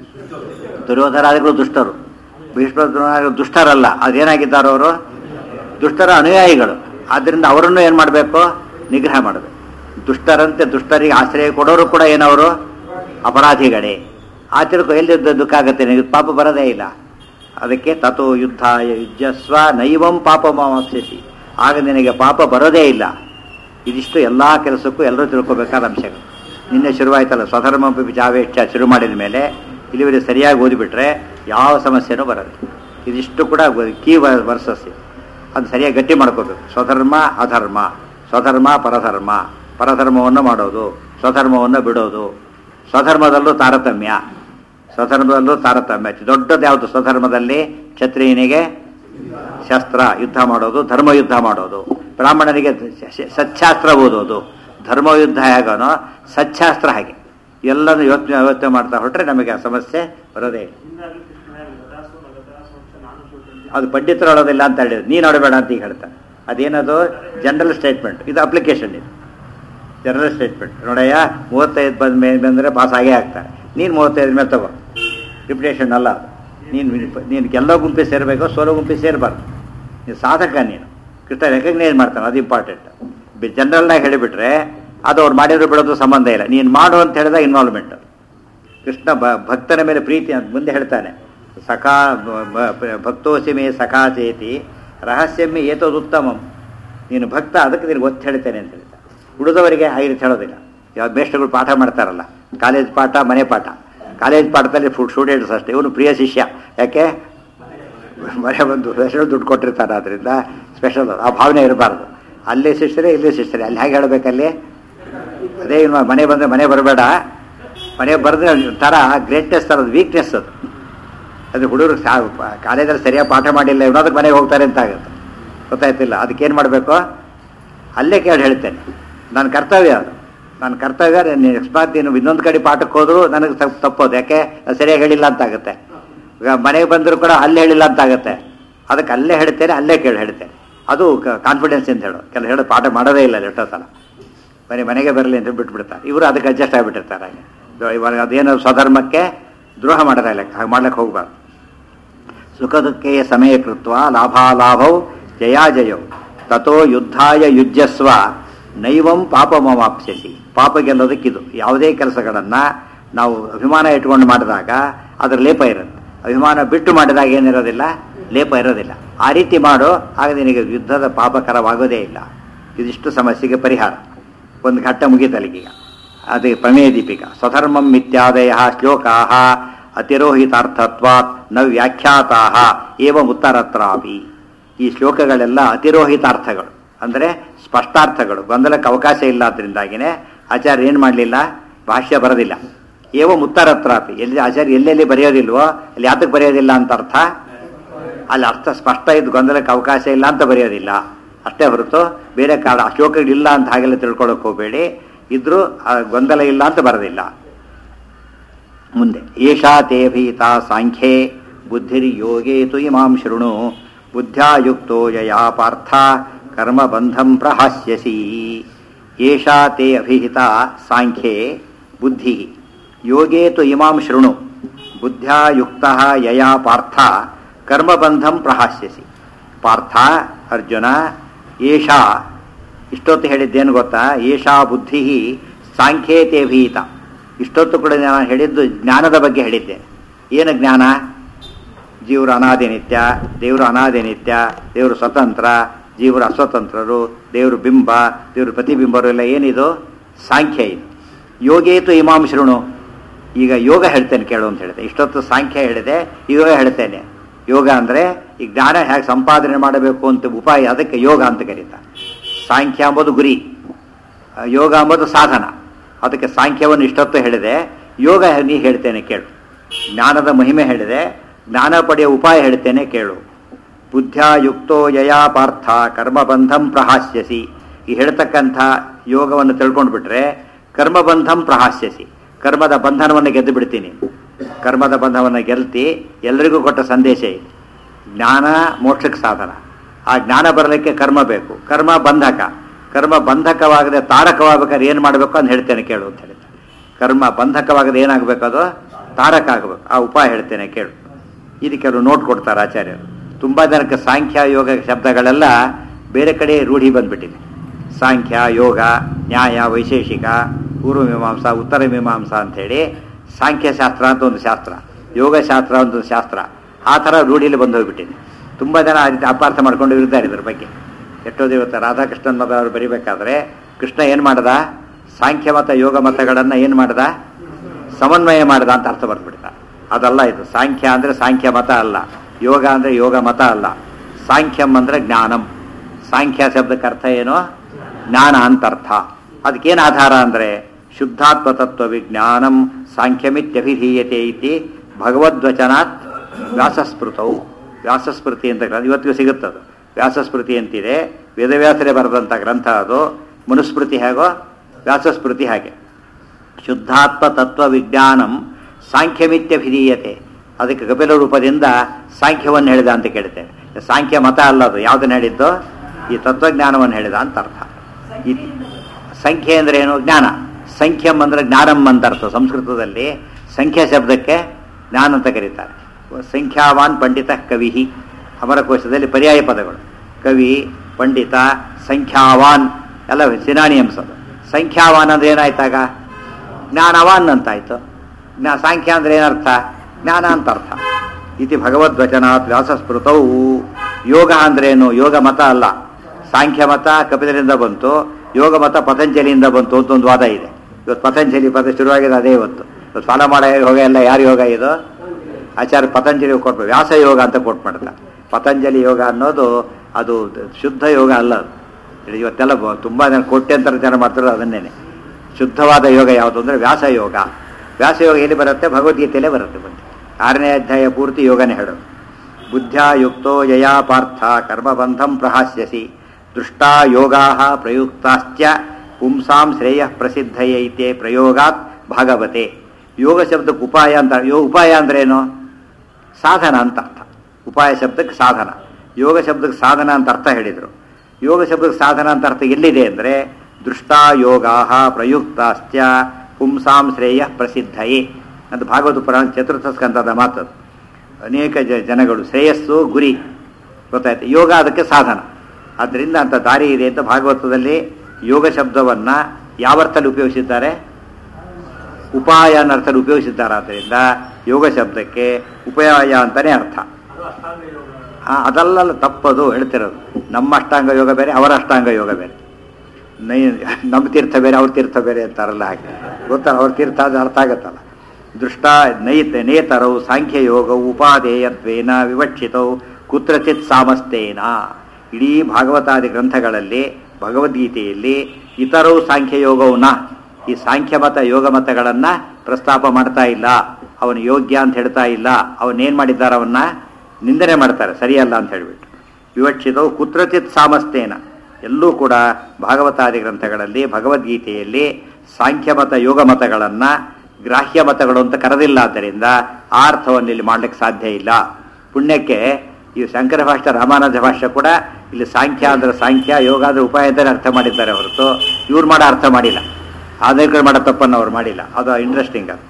ದುರ್ಯೋಧನಾದಿಗಳು ದುಷ್ಟರು ಭೀಷ್ಮ ದ್ರೋಣಾದಿಗಳು ದುಷ್ಟರಲ್ಲ ಅದೇನಾಗಿದ್ದಾರೆ ಅವರು ದುಷ್ಟರ ಅನುಯಾಯಿಗಳು ಆದ್ದರಿಂದ ಅವರನ್ನು ಏನು ಮಾಡಬೇಕು ನಿಗ್ರಹ ಮಾಡಬೇಕು ದುಷ್ಟರಂತೆ ದುಷ್ಟರಿಗೆ ಆಶ್ರಯ ಕೊಡೋರು ಕೂಡ ಏನವರು ಅಪರಾಧಿಗಳೇ ಆ ತಿಳ್ಕೊ ಎಲ್ಲಿ ದು- ದುಃಖ ಆಗುತ್ತೆ ನಿನಗೆ ಪಾಪ ಬರೋದೇ ಇಲ್ಲ ಅದಕ್ಕೆ ತಥೋ ಯುದ್ಧ ಯುಜ್ಯಸ್ವ ನೈವಂ ಪಾಪ ಮಾಪ್ಸಿಸಿ ಆಗ ನಿನಗೆ ಪಾಪ ಬರೋದೇ ಇಲ್ಲ ಇದಿಷ್ಟು ಎಲ್ಲ ಕೆಲಸಕ್ಕೂ ಎಲ್ಲರೂ ತಿಳ್ಕೊಬೇಕಾದ ಅಂಶಗಳು ನಿನ್ನೆ ಶುರುವಾಯ್ತಲ್ಲ ಸ್ವಧರ್ಮ ಜಾವೇಚ್ಛ ಶುರು ಮಾಡಿದ ಮೇಲೆ ಇಲ್ಲಿವರೆಗೆ ಸರಿಯಾಗಿ ಓದಿಬಿಟ್ರೆ ಯಾವ ಸಮಸ್ಯೆನೂ ಬರೋದು ಇದಿಷ್ಟು ಕೂಡ ಕೀ ವರ್ಸಸ್ ಅದು ಸರಿಯಾಗಿ ಗಟ್ಟಿ ಮಾಡ್ಕೋಬೇಕು ಸ್ವಧರ್ಮ ಅಧರ್ಮ ಸ್ವಧರ್ಮ ಪರಧರ್ಮ ಪರಧರ್ಮವನ್ನು ಮಾಡೋದು ಸ್ವಧರ್ಮವನ್ನು ಬಿಡೋದು ಸ್ವಧರ್ಮದಲ್ಲೂ ತಾರತಮ್ಯ ಸ್ವಧರ್ಮದಲ್ಲೂ ತಾರತಮ್ಯ ದೊಡ್ಡದು ಯಾವುದು ಸ್ವಧರ್ಮದಲ್ಲಿ ಕ್ಷತ್ರಿಯನಿಗೆ ಶಸ್ತ್ರ ಯುದ್ಧ ಮಾಡೋದು ಧರ್ಮ ಯುದ್ಧ ಮಾಡೋದು ಬ್ರಾಹ್ಮಣನಿಗೆ ಸ- ಸ- ಸಚ್ಛಾಸ್ತ್ರ ಓದೋದು ಧರ್ಮ ಯುದ್ಧ ಹೇಗನೋ ಸಚ್ಛಾಸ್ತ್ರ ಹಾಗೆ ಎಲ್ಲನೂ ಯೋಚನೆ ಯೋಚನೆ ಮಾಡ್ತಾ ಹೊರಟ್ರೆ ನಮಗೆ ಆ ಸಮಸ್ಯೆ ಬರೋದೇ ಇಲ್ಲ ಹಿಂದಾಗಿ ಕೃಷ್ಣ ಹೇಳಿದ ದಾಸು ನಗದಾಸು ಅಂತ ನಾನು ಸುಳ್ಳು ಅದು ಪಂಡಿತರು ಹೇಳೋದಿಲ್ಲ ಅಂತ ಹೇಳಿದ್ರು ನೀನು ನೋಡಬೇಡ ಅಂತ ಈಗ ಹೇಳ್ತಾರೆ ಅದೇನದು ಜನರಲ್ ಸ್ಟೇಟ್ಮೆಂಟ್ ಇದು ಅಪ್ಲಿಕೇಶನ್ ಇದು ಜನರಲ್ ಸ್ಟೇಟ್ಮೆಂಟ್ ನೋಡಯ್ಯ ಮೂವತ್ತೈದು ಬಂದ ಮೇಲೆ ಬಂದರೆ ಪಾಸ್ ಆಗೇ ಆಗ್ತಾರೆ ನೀನು ಮೂವತ್ತೈದು ಮೇಲೆ ತಗೋ ರಿಪ್ಯುಟೇಷನ್ ಅಲ್ಲ ಅದು ನೀನು ನೀನು ಗೆಲ್ಲೋ ಗುಂಪಿ ಸೇರಬೇಕು ಸೋಲೋ ಗುಂಪಿ ಸೇರಬಾರ್ದು ನೀನು ಸಾಧಕ ನೀನು ಕೃಷ್ಣ ರೆಕಗ್ನೈಸ್ ಮಾಡ್ತಾನೆ ಅದು ಇಂಪಾರ್ಟೆಂಟ್ ಜನರಲ್ನಾಗ ಹೇಳಿಬಿಟ್ರೆ ಅದು ಅವ್ರು ಮಾಡಿದ್ರು ಬಿಡೋದು ಸಂಬಂಧ ಇಲ್ಲ ನೀನು ಮಾಡು ಅಂತ ಹೇಳಿದಾಗ ಇನ್ವಾಲ್ವ್ಮೆಂಟ್ ಕೃಷ್ಣ ಬ ಭಕ್ತನ ಮೇಲೆ ಪ್ರೀತಿ ಅಂತ ಮುಂದೆ ಹೇಳ್ತಾನೆ ಸಖಾ ಬ- ಬ- ಭಕ್ತೋಸಿ ಮೇ ಸಖಾ ಚೇತಿ ರಹಸ್ಯಮ್ಮೆ ಏತೋದುತ್ತಮಂ ನೀನು ಭಕ್ತ ಅದಕ್ಕೆ ನಿನಗೆ ಒತ್ತು ಹೇಳ್ತೇನೆ ಅಂತ ಹೇಳ್ತಾನೆ ಉಳಿದವರಿಗೆ ಆ ರೀತಿ ಹೇಳೋದಿಲ್ಲ ಯಾವ ಮೇಷ್ಟ್ರುಗಳು ಪಾಠ ಮಾಡ್ತಾರಲ್ಲ ಕಾಲೇಜ್ ಪಾಠ ಮನೆ ಪಾಠ ಕಾಲೇಜ್ ಪಾಠದಲ್ಲಿ ಫುಡ್ ಸ್ಟೂಡೆಂಟ್ಸ್ ಅಷ್ಟೇ ಇವನು ಪ್ರಿಯ ಶಿಷ್ಯ ಯಾಕೆ ಮನೆ ಬಂದು ಸ್ಪೆಷಲ್ ದುಡ್ಡು ಕೊಟ್ಟಿರ್ತಾರೆ ಅದರಿಂದ ಸ್ಪೆಷಲ್ ಆ ಭಾವನೆ ಇರಬಾರ್ದು ಅಲ್ಲೇ ಶಿಷ್ಯರೇ ಇಲ್ಲೇ ಶಿಷ್ಯರೇ ಅಲ್ಲಿ ಹೇಗೆ ಹೇಳ್ಬೇಕಲ್ಲಿ ಅದೇ ಇನ್ನು ಮನೆ ಬಂದರೆ ಮನೆ ಬರಬೇಡ ಮನೆ ಬರೆದ್ರೆ ಒಂಥರ ಗ್ರೇಟ್ನೆಸ್ ಥರದ ವೀಕ್ನೆಸ್ ಅದು ಅದು ಹುಡುಗರು ಸಾ ಕಾಲೇಜಲ್ಲಿ ಸರಿಯಾಗಿ ಪಾಠ ಮಾಡಿಲ್ಲ ಇನ್ನೊಂದಕ್ಕೆ ಮನೆಗೆ ಹೋಗ್ತಾರೆ ಅಂತ ಆಗುತ್ತೆ ಗೊತ್ತಾಯ್ತಿಲ್ಲ ಅದಕ್ಕೇನು ಮಾಡಬೇಕು ಅಲ್ಲೇ ಕೇಳಿ ಹೇಳ್ತೇನೆ ನನ್ನ ಕರ್ತವ್ಯ ಅದು ನನ್ನ ಕರ್ತವ್ಯ ನೀನು ಅಕಸ್ಮಾತ್ ನೀನು ಇನ್ನೊಂದು ಕಡೆ ಪಾಠಕ್ಕೆ ಹೋದ್ರು ನನಗೆ ತಪ್ಪು ತಪ್ಪೋದು ಯಾಕೆ ನಾನು ಸರಿಯಾಗಿ ಹೇಳಿಲ್ಲ ಅಂತ ಆಗುತ್ತೆ ಈಗ ಮನೆಗೆ ಬಂದರೂ ಕೂಡ ಅಲ್ಲೇ ಹೇಳಿಲ್ಲ ಅಂತ ಆಗುತ್ತೆ ಅದಕ್ಕೆ ಅಲ್ಲೇ ಹೇಳ್ತೇನೆ ಅಲ್ಲೇ ಕೇಳಿ ಹೇಳ್ತೇನೆ ಅದು ಕಾನ್ಫಿಡೆನ್ಸ್ ಅಂತ ಹೇಳೋದು ಕೆಲ ಹೇಳೋದು ಪಾಠ ಮಾಡೋದೇ ಇಲ್ಲ ಎಷ್ಟೋ ಸಲ ಬರೀ ಮನೆಗೆ ಬರಲಿ ಅಂತ ಬಿಟ್ಬಿಡ್ತಾರೆ ಇವರು ಅದಕ್ಕೆ ಅಡ್ಜಸ್ಟ್ ಆಗಿಬಿಟ್ಟಿರ್ತಾರೆ ಹಾಗೆ ಇದು ಇವಾಗ ಅದೇನು ಸ್ವಧರ್ಮಕ್ಕೆ ದ್ರೋಹ ಮಾಡೋದೇ ಇಲ್ಲ ಹಾಗೆ ಮಾಡ್ಲಿಕ್ಕೆ ಹೋಗ್ಬಾರ್ದು ಸುಖ ದುಃಖೇ ಸಮಯ ಕೃತ್ವ ಲಾಭಾಲಾಭೌ ಜಯಾಜಯೌ ತಥೋ ಯುದ್ಧಾಯ ಯುಜ್ಯಸ್ವ ನೈವಂ ಪಾಪಮವಾಪ್ಸ್ಯಸಿ ಪಾಪ ಗೆಲ್ಲೋದಕ್ಕಿದು ಯಾವುದೇ ಕೆಲಸಗಳನ್ನು ನಾವು ಅಭಿಮಾನ ಇಟ್ಕೊಂಡು ಮಾಡಿದಾಗ ಅದರ ಲೇಪ ಇರುತ್ತೆ ಅಭಿಮಾನ ಬಿಟ್ಟು ಮಾಡಿದಾಗ ಏನಿರೋದಿಲ್ಲ ಲೇಪ ಇರೋದಿಲ್ಲ ಆ ರೀತಿ ಮಾಡು ಆಗ ನಿನಗೆ ಯುದ್ಧದ ಪಾಪಕರವಾಗೋದೇ ಇಲ್ಲ ಇದಿಷ್ಟು ಸಮಸ್ಯೆಗೆ ಪರಿಹಾರ ಒಂದು ಘಟ್ಟ ಮುಗೀತಲ್ಲಿಗೀಗ ಅದೇ ಪ್ರಮೇಯ ದೀಪಿಕಾ ಸ್ವಧರ್ಮಂ ಇತ್ಯಾದಯ ಶ್ಲೋಕಾ ಅತಿರೋಹಿತಾರ್ಥತ್ವಾತ್ ನ ವ್ಯಾಖ್ಯಾತಾ ಏವ ಉತ್ತರತ್ರಾಪಿ ಈ ಶ್ಲೋಕಗಳೆಲ್ಲ ಅತಿರೋಹಿತಾರ್ಥಗಳು ಅಂದರೆ ಸ್ಪಷ್ಟಾರ್ಥಗಳು ಗೊಂದಲಕ್ಕೆ ಅವಕಾಶ ಇಲ್ಲ ಅದರಿಂದಾಗಿನೇ ಆಚಾರ್ಯ ಏನು ಮಾಡಲಿಲ್ಲ ಭಾಷ್ಯ ಬರೋದಿಲ್ಲ ಏವ ಉತ್ತರತ್ರಾಪಿ ಎಲ್ಲಿ ಆಚಾರ್ಯ ಎಲ್ಲೆಲ್ಲಿ ಬರೆಯೋದಿಲ್ವೋ ಅಲ್ಲಿ ಯಾತಕ್ಕೆ ಬರೆಯೋದಿಲ್ಲ ಅಂತ ಅರ್ಥ ಅಲ್ಲಿ ಅರ್ಥ ಸ್ಪಷ್ಟ ಇದ್ದು ಗೊಂದಲಕ್ಕೆ ಅವಕಾಶ ಇಲ್ಲ ಅಂತ ಬರೆಯೋದಿಲ್ಲ ಅಷ್ಟೇ ಹೊರತು ಬೇರೆ ಕಾರಣ ಆ ಶ್ಲೋಕಗಳಿಲ್ಲ ಅಂತ ಹಾಗೆಲ್ಲ ತಿಳ್ಕೊಳ್ಳೋಕೆ ಹೋಗಬೇಡಿ ಇದ್ರೂ ಆ ಗೊಂದಲ ಇಲ್ಲ ಅಂತ ಬರೋದಿಲ್ಲ ಮುಂದೆ ಏಷಾ ತೇ ಭೀತಾ ಸಾಂಖ್ಯೇ ಬುದ್ಧಿರ್ಯೋಗೇ ತು ಇಮಾಂ ಶೃಣು ಬುದ್ಧ್ಯಾಯುಕ್ತೋ ಯಯಾ ಪಾರ್ಥ ಕರ್ಮಬಂಧಂ ಪ್ರಹಾಸ್ಯಸಿ ಏಷಾ ತೇ ಅಭಿಹಿತ ಸಾಂಖ್ಯೇ ಬುದ್ಧಿ ಯೋಗೇ ತು ಇಮಾಂ ಶೃಣು ಬುದ್ಧ್ಯಾಯುಕ್ತ ಯಯಾ ಪಾರ್ಥ ಕರ್ಮಬಂಧಂ ಪ್ರಹಾಸ್ಯಸಿ ಪಾರ್ಥ ಅರ್ಜುನ ಏಷಾ ಇಷ್ಟೊತ್ತು ಹೇಳಿದ್ದೇನು ಗೊತ್ತಾ ಏಷಾ ಬುದ್ಧಿ ಸಾಂಖ್ಯೇತೆ ಭೀತ ಇಷ್ಟೊತ್ತು ಕೂಡ ನಾನು ಹೇಳಿದ್ದು ಜ್ಞಾನದ ಬಗ್ಗೆ ಹೇಳಿದ್ದೆ ಏನು ಜ್ಞಾನ ಜೀವರು ಅನಾದಿ ನಿತ್ಯ ದೇವರು ಅನಾದಿ ನಿತ್ಯ ದೇವರು ಸ್ವತಂತ್ರ ಜೀವರು ಅಸ್ವತಂತ್ರರು ದೇವರು ಬಿಂಬ ದೇವರು ಪ್ರತಿಬಿಂಬರು ಎಲ್ಲ ಏನಿದು ಸಾಂಖ್ಯ ಇದು ಯೋಗೇತು ಇಮಾಂ ಶೃಣು ಈಗ ಯೋಗ ಹೇಳ್ತೇನೆ ಕೇಳು ಅಂತ ಹೇಳಿದೆ ಇಷ್ಟೊತ್ತು ಸಾಂಖ್ಯ ಹೇಳಿದೆ ಯೋಗ ಹೇಳ್ತೇನೆ ಯೋಗ ಅಂದರೆ ಈ ಜ್ಞಾನ ಹೇಗೆ ಸಂಪಾದನೆ ಮಾಡಬೇಕು ಅಂತ ಉಪಾಯ ಅದಕ್ಕೆ ಯೋಗ ಅಂತ ಕರೀತಾರೆ ಸಾಂಖ್ಯ ಅಂಬೋದು ಗುರಿ ಆ, ಯೋಗ ಅಂಬೋದು ಸಾಧನ ಅದಕ್ಕೆ ಸಾಂಖ್ಯವನ್ನು ಇಷ್ಟೊತ್ತು ಹೇಳಿದೆ ಯೋಗ ನೀ ಹೇಳ್ತೇನೆ ಕೇಳು ಜ್ಞಾನದ ಮಹಿಮೆ ಹೇಳಿದೆ ಜ್ಞಾನ ಪಡೆಯುವ ಉಪಾಯ ಹೇಳ್ತೇನೆ ಕೇಳು ಬುದ್ಧ್ಯಾಯುಕ್ತೋ ಯಯಾ ಪಾರ್ಥ ಕರ್ಮಬಂಧಂ ಪ್ರಹಾಸ್ಯಸಿ ಈ ಹೇಳ್ತಕ್ಕಂಥ ಯೋಗವನ್ನು ತಿಳ್ಕೊಂಡು ಬಿಟ್ರೆ ಕರ್ಮಬಂಧಂ ಪ್ರಹಾಸ್ಯಸಿ ಕರ್ಮದ ಬಂಧನವನ್ನು ಗೆದ್ದು ಬಿಡ್ತೀನಿ ಕರ್ಮದ ಬಂಧನವನ್ನು ಗೆಲ್ತಿ ಎಲ್ರಿಗೂ ಕೊಟ್ಟ ಸಂದೇಶ ಇದೆ ಜ್ಞಾನ ಮೋಕ್ಷಕ್ಕೆ ಸಾಧನ ಆ ಜ್ಞಾನ ಬರಲಿಕ್ಕೆ ಕರ್ಮ ಬೇಕು ಕರ್ಮ ಬಂಧಕ ಕರ್ಮ ಬಂಧಕವಾಗದೆ ತಾರಕವಾಗಬೇಕಾದ್ರೆ ಏನು ಮಾಡಬೇಕು ಅಂತ ಹೇಳ್ತೇನೆ ಕೇಳು ಅಂತ ಹೇಳ್ತಾರೆ ಕರ್ಮ ಬಂಧಕವಾಗದೆ ಏನಾಗಬೇಕು ಅದು ತಾರಕ ಆಗಬೇಕು ಆ ಉಪಾಯ ಹೇಳ್ತೇನೆ ಕೇಳು ಇದು ಕೆಲವು ನೋಟ್ ಕೊಡ್ತಾರೆ ಆಚಾರ್ಯರು ತುಂಬ ಜನಕ್ಕೆ ಸಾಂಖ್ಯ ಯೋಗ ಶಬ್ದಗಳೆಲ್ಲ ಬೇರೆ ಕಡೆ ರೂಢಿ ಬಂದ್ಬಿಟ್ಟಿದೆ ಸಾಂಖ್ಯ ಯೋಗ ನ್ಯಾಯ ವೈಶೇಷಿಕ ಪೂರ್ವ ಮೀಮಾಂಸಾ ಉತ್ತರ ಮೀಮಾಂಸಾ ಅಂಥೇಳಿ ಸಾಂಖ್ಯಶಾಸ್ತ್ರ ಅಂತ ಒಂದು ಶಾಸ್ತ್ರ ಯೋಗಶಾಸ್ತ್ರ ಅಂತ ಒಂದು ಶಾಸ್ತ್ರ ಆ ಥರ ರೂಢಿಯಲ್ಲಿ ಬಂದು ಹೋಗ್ಬಿಟ್ಟಿದೆ ತುಂಬ ಜನ ಆ ರೀತಿ ಅಪಾರ್ಥ ಮಾಡ್ಕೊಂಡು ಇರ್ತಾರೆ ಇದ್ರ ಬಗ್ಗೆ ಎಷ್ಟೋ ಇವತ್ತು ರಾಧಾಕೃಷ್ಣನ್ ಮತ ಅವರು ಬರಿಬೇಕಾದ್ರೆ ಕೃಷ್ಣ ಏನು ಮಾಡ್ದ ಸಾಂಖ್ಯ ಮತ ಯೋಗ ಮತಗಳನ್ನು ಏನು ಮಾಡ್ದ ಸಮನ್ವಯ ಮಾಡ್ದ ಅಂತ ಅರ್ಥ ಬರ್ಬಿಡ್ತ ಅದಲ್ಲ ಇದು ಸಾಂಖ್ಯ ಅಂದರೆ ಸಾಂಖ್ಯ ಮತ ಅಲ್ಲ ಯೋಗ ಅಂದರೆ ಯೋಗ ಮತ ಅಲ್ಲ ಸಾಂಖ್ಯಂ ಅಂದರೆ ಜ್ಞಾನಂ ಸಾಂಖ್ಯ ಶಬ್ದಕ್ಕೆ ಅರ್ಥ ಏನು ಜ್ಞಾನ ಅಂತ ಅರ್ಥ ಅದಕ್ಕೇನು ಆಧಾರ ಅಂದರೆ ಶುದ್ಧಾತ್ಮ ತತ್ವ ವಿಜ್ಞಾನಂ ಸಾಂಖ್ಯಮಿತ್ಯಭಿಧೀಯತೆ ಇತಿ ಭಗವದ್ವಚನಾತ್ ವ್ಯಾಸಸ್ಮೃತವು ವ್ಯಾಸಸ್ಮೃತಿ ಅಂತ ಗ್ರಂಥ ಇವತ್ತಿಗೂ ಸಿಗುತ್ತದು ವ್ಯಾಸಸ್ಮೃತಿ ಅಂತಿದೆ ವೇದವ್ಯಾಸರೇ ಬರೆದಂಥ ಗ್ರಂಥ ಅದು ಮನುಸ್ಮೃತಿ ಹೇಗೋ ವ್ಯಾಸಸ್ಮೃತಿ ಹಾಗೆ ಶುದ್ಧಾತ್ಮ ತತ್ವ ವಿಜ್ಞಾನಂ ಸಾಂಖ್ಯಮಿತ್ಯಭಿಧೀಯತೆ ಅದಕ್ಕೆ ಕಪಿಲ ರೂಪದಿಂದ ಸಾಂಖ್ಯವನ್ನು ಹೇಳಿದ ಅಂತ ಕೇಳ್ತೇವೆ ಸಾಂಖ್ಯ ಮತ ಅಲ್ಲ ಅದು ಯಾವುದನ್ನು ಹೇಳಿದ್ದು ಈ ತತ್ವಜ್ಞಾನವನ್ನು ಹೇಳಿದ ಅಂತ ಅರ್ಥ ಈ ಸಂಖ್ಯೆ ಅಂದ್ರೆ ಏನು ಜ್ಞಾನ ಸಂಖ್ಯಂ ಅಂದ್ರೆ ಜ್ಞಾನಂ ಅಂತ ಅರ್ಥ ಸಂಸ್ಕೃತದಲ್ಲಿ ಸಂಖ್ಯಾ ಶಬ್ದಕ್ಕೆ ಜ್ಞಾನ ಅಂತ ಕರೀತಾರೆ ಸಂಖ್ಯಾವಾನ್ ಪಂಡಿತ ಕವಿ ಅಮರಕೋಶದಲ್ಲಿ ಪರ್ಯಾಯ ಪದಗಳು ಕವಿ ಪಂಡಿತ ಸಂಖ್ಯಾವಾನ್ ಎಲ್ಲ ಸಿನಾನಿಯಮ್ಸ್ ಅದು ಸಂಖ್ಯಾವಾನ್ ಅಂದ್ರೆ ಏನಾಯ್ತಾಗ ಜ್ಞಾನವಾನ್ ಅಂತಾಯ್ತು ಜ್ಞಾ ಸಾಂಖ್ಯ ಅಂದ್ರೆ ಏನರ್ಥ ಜ್ಞಾನ ಅಂತ ಅರ್ಥ ಇತಿ ಭಗವದ್ವಚನಾತ್ ವ್ಯಾಸಸ್ಮೃತವು ಯೋಗ ಅಂದ್ರೇನು ಯೋಗ ಮತ ಅಲ್ಲ ಸಾಂಖ್ಯ ಮತ ಕಪಿಲರಿಂದ ಬಂತು ಯೋಗ ಮತ ಪತಂಜಲಿಯಿಂದ ಬಂತು ಅಂತ ಒಂದು ವಾದ ಇದೆ ಇವತ್ತು ಪತಂಜಲಿ ಪದ ಶುರುವಾಗಿದೆ ಅದೇ ಇವತ್ತು ಇವತ್ತು ಫಾಲೋ ಮಾಡೋ ಯೋಗ ಎಲ್ಲ ಯಾರು ಯೋಗ ಇದು ಆಚಾರ್ಯ ಪತಂಜಲಿ ಕೊಟ್ಟು ವ್ಯಾಸ ಯೋಗ ಅಂತ ಕೊಟ್ಟು ಮಾಡ್ತಾರೆ ಪತಂಜಲಿ ಯೋಗ ಅನ್ನೋದು ಅದು ಶುದ್ಧ ಯೋಗ ಅಲ್ಲ ಅದು ಇವತ್ತೆಲ್ಲ ಬ- ತುಂಬಾ ಜನ ಕೋಟ್ಯಂತರ ಜನ ಮಾಡ್ತಾರೆ ಅದನ್ನೇನೆ ಶುದ್ಧವಾದ ಯೋಗ ಯಾವುದು ಅಂದರೆ ವ್ಯಾಸ ಯೋಗ ವ್ಯಾಸ ಯೋಗ ಎಲ್ಲಿ ಬರುತ್ತೆ ಭಗವದ್ಗೀತೆಯಲ್ಲೇ ಬರುತ್ತೆ ಬಂದು ಆರನೇ ಅಧ್ಯಾಯ ಪೂರ್ತಿ ಯೋಗನೇ ಹೇಳೋದು ಬುದ್ಧ್ಯಾಯುಕ್ತೋ ಯಯಾ ಪಾರ್ಥ ಕರ್ಮಬಂಧಂ ಪ್ರಹಾಸ್ಯಸಿ ದೃಷ್ಟಾ ಯೋಗಾ ಪ್ರಯುಕ್ತಾಶ್ಚ ಪುಂಸಾಂ ಶ್ರೇಯ ಪ್ರಸಿದ್ಧಯೈತೆ ಪ್ರಯೋಗಾತ್ ಭಾಗವತೆ ಯೋಗ ಶಬ್ದಕ್ಕೆ ಉಪಾಯ ಅಂತ ಯೋ ಉಪಾಯ ಅಂದ್ರೇನು ಸಾಧನ ಅಂತ ಅರ್ಥ ಉಪಾಯ ಶಬ್ದಕ್ಕೆ ಸಾಧನ ಯೋಗ ಶಬ್ದಕ್ಕೆ ಸಾಧನ ಅಂತ ಅರ್ಥ ಹೇಳಿದರು ಯೋಗ ಶಬ್ದಕ್ಕೆ ಸಾಧನ ಅಂತ ಅರ್ಥ ಎಲ್ಲಿದೆ ಅಂದರೆ ದೃಷ್ಟಾ ಯೋಗಾ ಪ್ರಯುಕ್ತಾಶ್ಚ ಪುಂಸಾಂ ಶ್ರೇಯ ಪ್ರಸಿದ್ಧಯೇ ಅಂತ ಭಾಗವತ ಪುರಾಣ ಚತುರ್ಥ ಸ್ಕಂದದ ಮಾತದು ಅನೇಕ ಜ- ಜನಗಳು ಶ್ರೇಯಸ್ಸು ಗುರಿ ಗೊತ್ತಾಯ್ತು ಯೋಗ ಅದಕ್ಕೆ ಸಾಧನ ಆದ್ದರಿಂದ ಅಂತ ದಾರಿ ಇದೆ ಅಂತ ಭಾಗವತದಲ್ಲಿ ಯೋಗ ಶಬ್ದವನ್ನು ಯಾವ ಅರ್ಥದಲ್ಲಿ ಉಪಯೋಗಿಸಿದ್ದಾರೆ ಉಪಾಯ ಅನ್ನೋ ಅರ್ಥದಲ್ಲಿ ಉಪಯೋಗಿಸಿದ್ದಾರೆ ಆದ್ದರಿಂದ ಯೋಗ ಶಬ್ದಕ್ಕೆ ಉಪಾಯ ಅಂತಲೇ ಅರ್ಥ ಅದು ಅಷ್ಟಾಂಗ ಯೋಗ ಆ, ಅದಲ್ಲ ತಪ್ಪದು ಹೇಳ್ತಿರೋದು ನಮ್ಮ ಅಷ್ಟಾಂಗ ಯೋಗ ಬೇರೆ ಅವರ ಅಷ್ಟಾಂಗ ಯೋಗ ಬೇರೆ ನೈ ನಮ್ಮ ತೀರ್ಥ ಬೇರೆ ಅವ್ರ ತೀರ್ಥ ಬೇರೆ ಅಂತಾರಲ್ಲ ಹಾಗೆ ಗೊತ್ತಲ್ಲ ಅವ್ರ ತೀರ್ಥ ಅದು ಅರ್ಥ ಆಗತ್ತಲ್ಲ ದೃಷ್ಟ ನೈತ ನೇತರವು ಸಾಂಖ್ಯಯೋಗವು ಉಪಾದೇಯತ್ವೇನ ವಿವಕ್ಷಿತವು ಕುತ್ರಚಿತ್ ಸಾಮಸ್ತೇನ ಇಡೀ ಭಾಗವತಾದಿ ಗ್ರಂಥಗಳಲ್ಲಿ ಭಗವದ್ಗೀತೆಯಲ್ಲಿ ಇತರವು ಸಾಂಖ್ಯಯೋಗವು ನ ಈ ಸಾಂಖ್ಯಮತ ಯೋಗ ಮತಗಳನ್ನು ಪ್ರಸ್ತಾಪ ಮಾಡ್ತಾ ಇಲ್ಲ ಅವನು ಯೋಗ್ಯ ಅಂತ ಹೇಳ್ತಾ ಇಲ್ಲ ಅವನೇನು ಮಾಡಿದ್ದಾರೆ ಅವನ್ನ ನಿಂದನೆ ಮಾಡ್ತಾರೆ ಸರಿಯಲ್ಲ ಅಂತ ಹೇಳ್ಬಿಟ್ಟು ವಿವಕ್ಷಿತವು ಕುತ್ರಚಿತ್ ಸಾಮಸ್ತೇನ ಎಲ್ಲೂ ಕೂಡ ಭಾಗವತಾದಿ ಗ್ರಂಥಗಳಲ್ಲಿ ಭಗವದ್ಗೀತೆಯಲ್ಲಿ ಸಾಂಖ್ಯಮತ ಯೋಗ ಮತಗಳನ್ನು ಗ್ರಾಹ್ಯ ಮತಗಳು ಅಂತ ಕರೆದಿಲ್ಲ ಆದ್ದರಿಂದ ಆ ಅರ್ಥವನ್ನು ಇಲ್ಲಿ ಮಾಡ್ಲಿಕ್ಕೆ ಸಾಧ್ಯ ಇಲ್ಲ ಪುಣ್ಯಕ್ಕೆ ಈ ಶಂಕರ ಭಾಷ್ಯ ರಾಮಾನುಜ ಭಾಷ್ಯ ಕೂಡ ಇಲ್ಲಿ ಸಾಂಖ್ಯ ಅಂದ್ರೆ ಸಾಂಖ್ಯ ಯೋಗ ಅಂದ್ರೆ ಉಪಾಯ ಅಂತಲೇ ಅರ್ಥ ಮಾಡಿದ್ದಾರೆ ಹೊರತು ಇವ್ರು ಮಾಡೋ ಅರ್ಥ ಮಾಡಿಲ್ಲ ಆದೇಕರು ಮಾಡೋ ತಪ್ಪನ್ನು ಅವ್ರು ಮಾಡಿಲ್ಲ ಅದು ಇಂಟ್ರೆಸ್ಟಿಂಗ್ ಅದು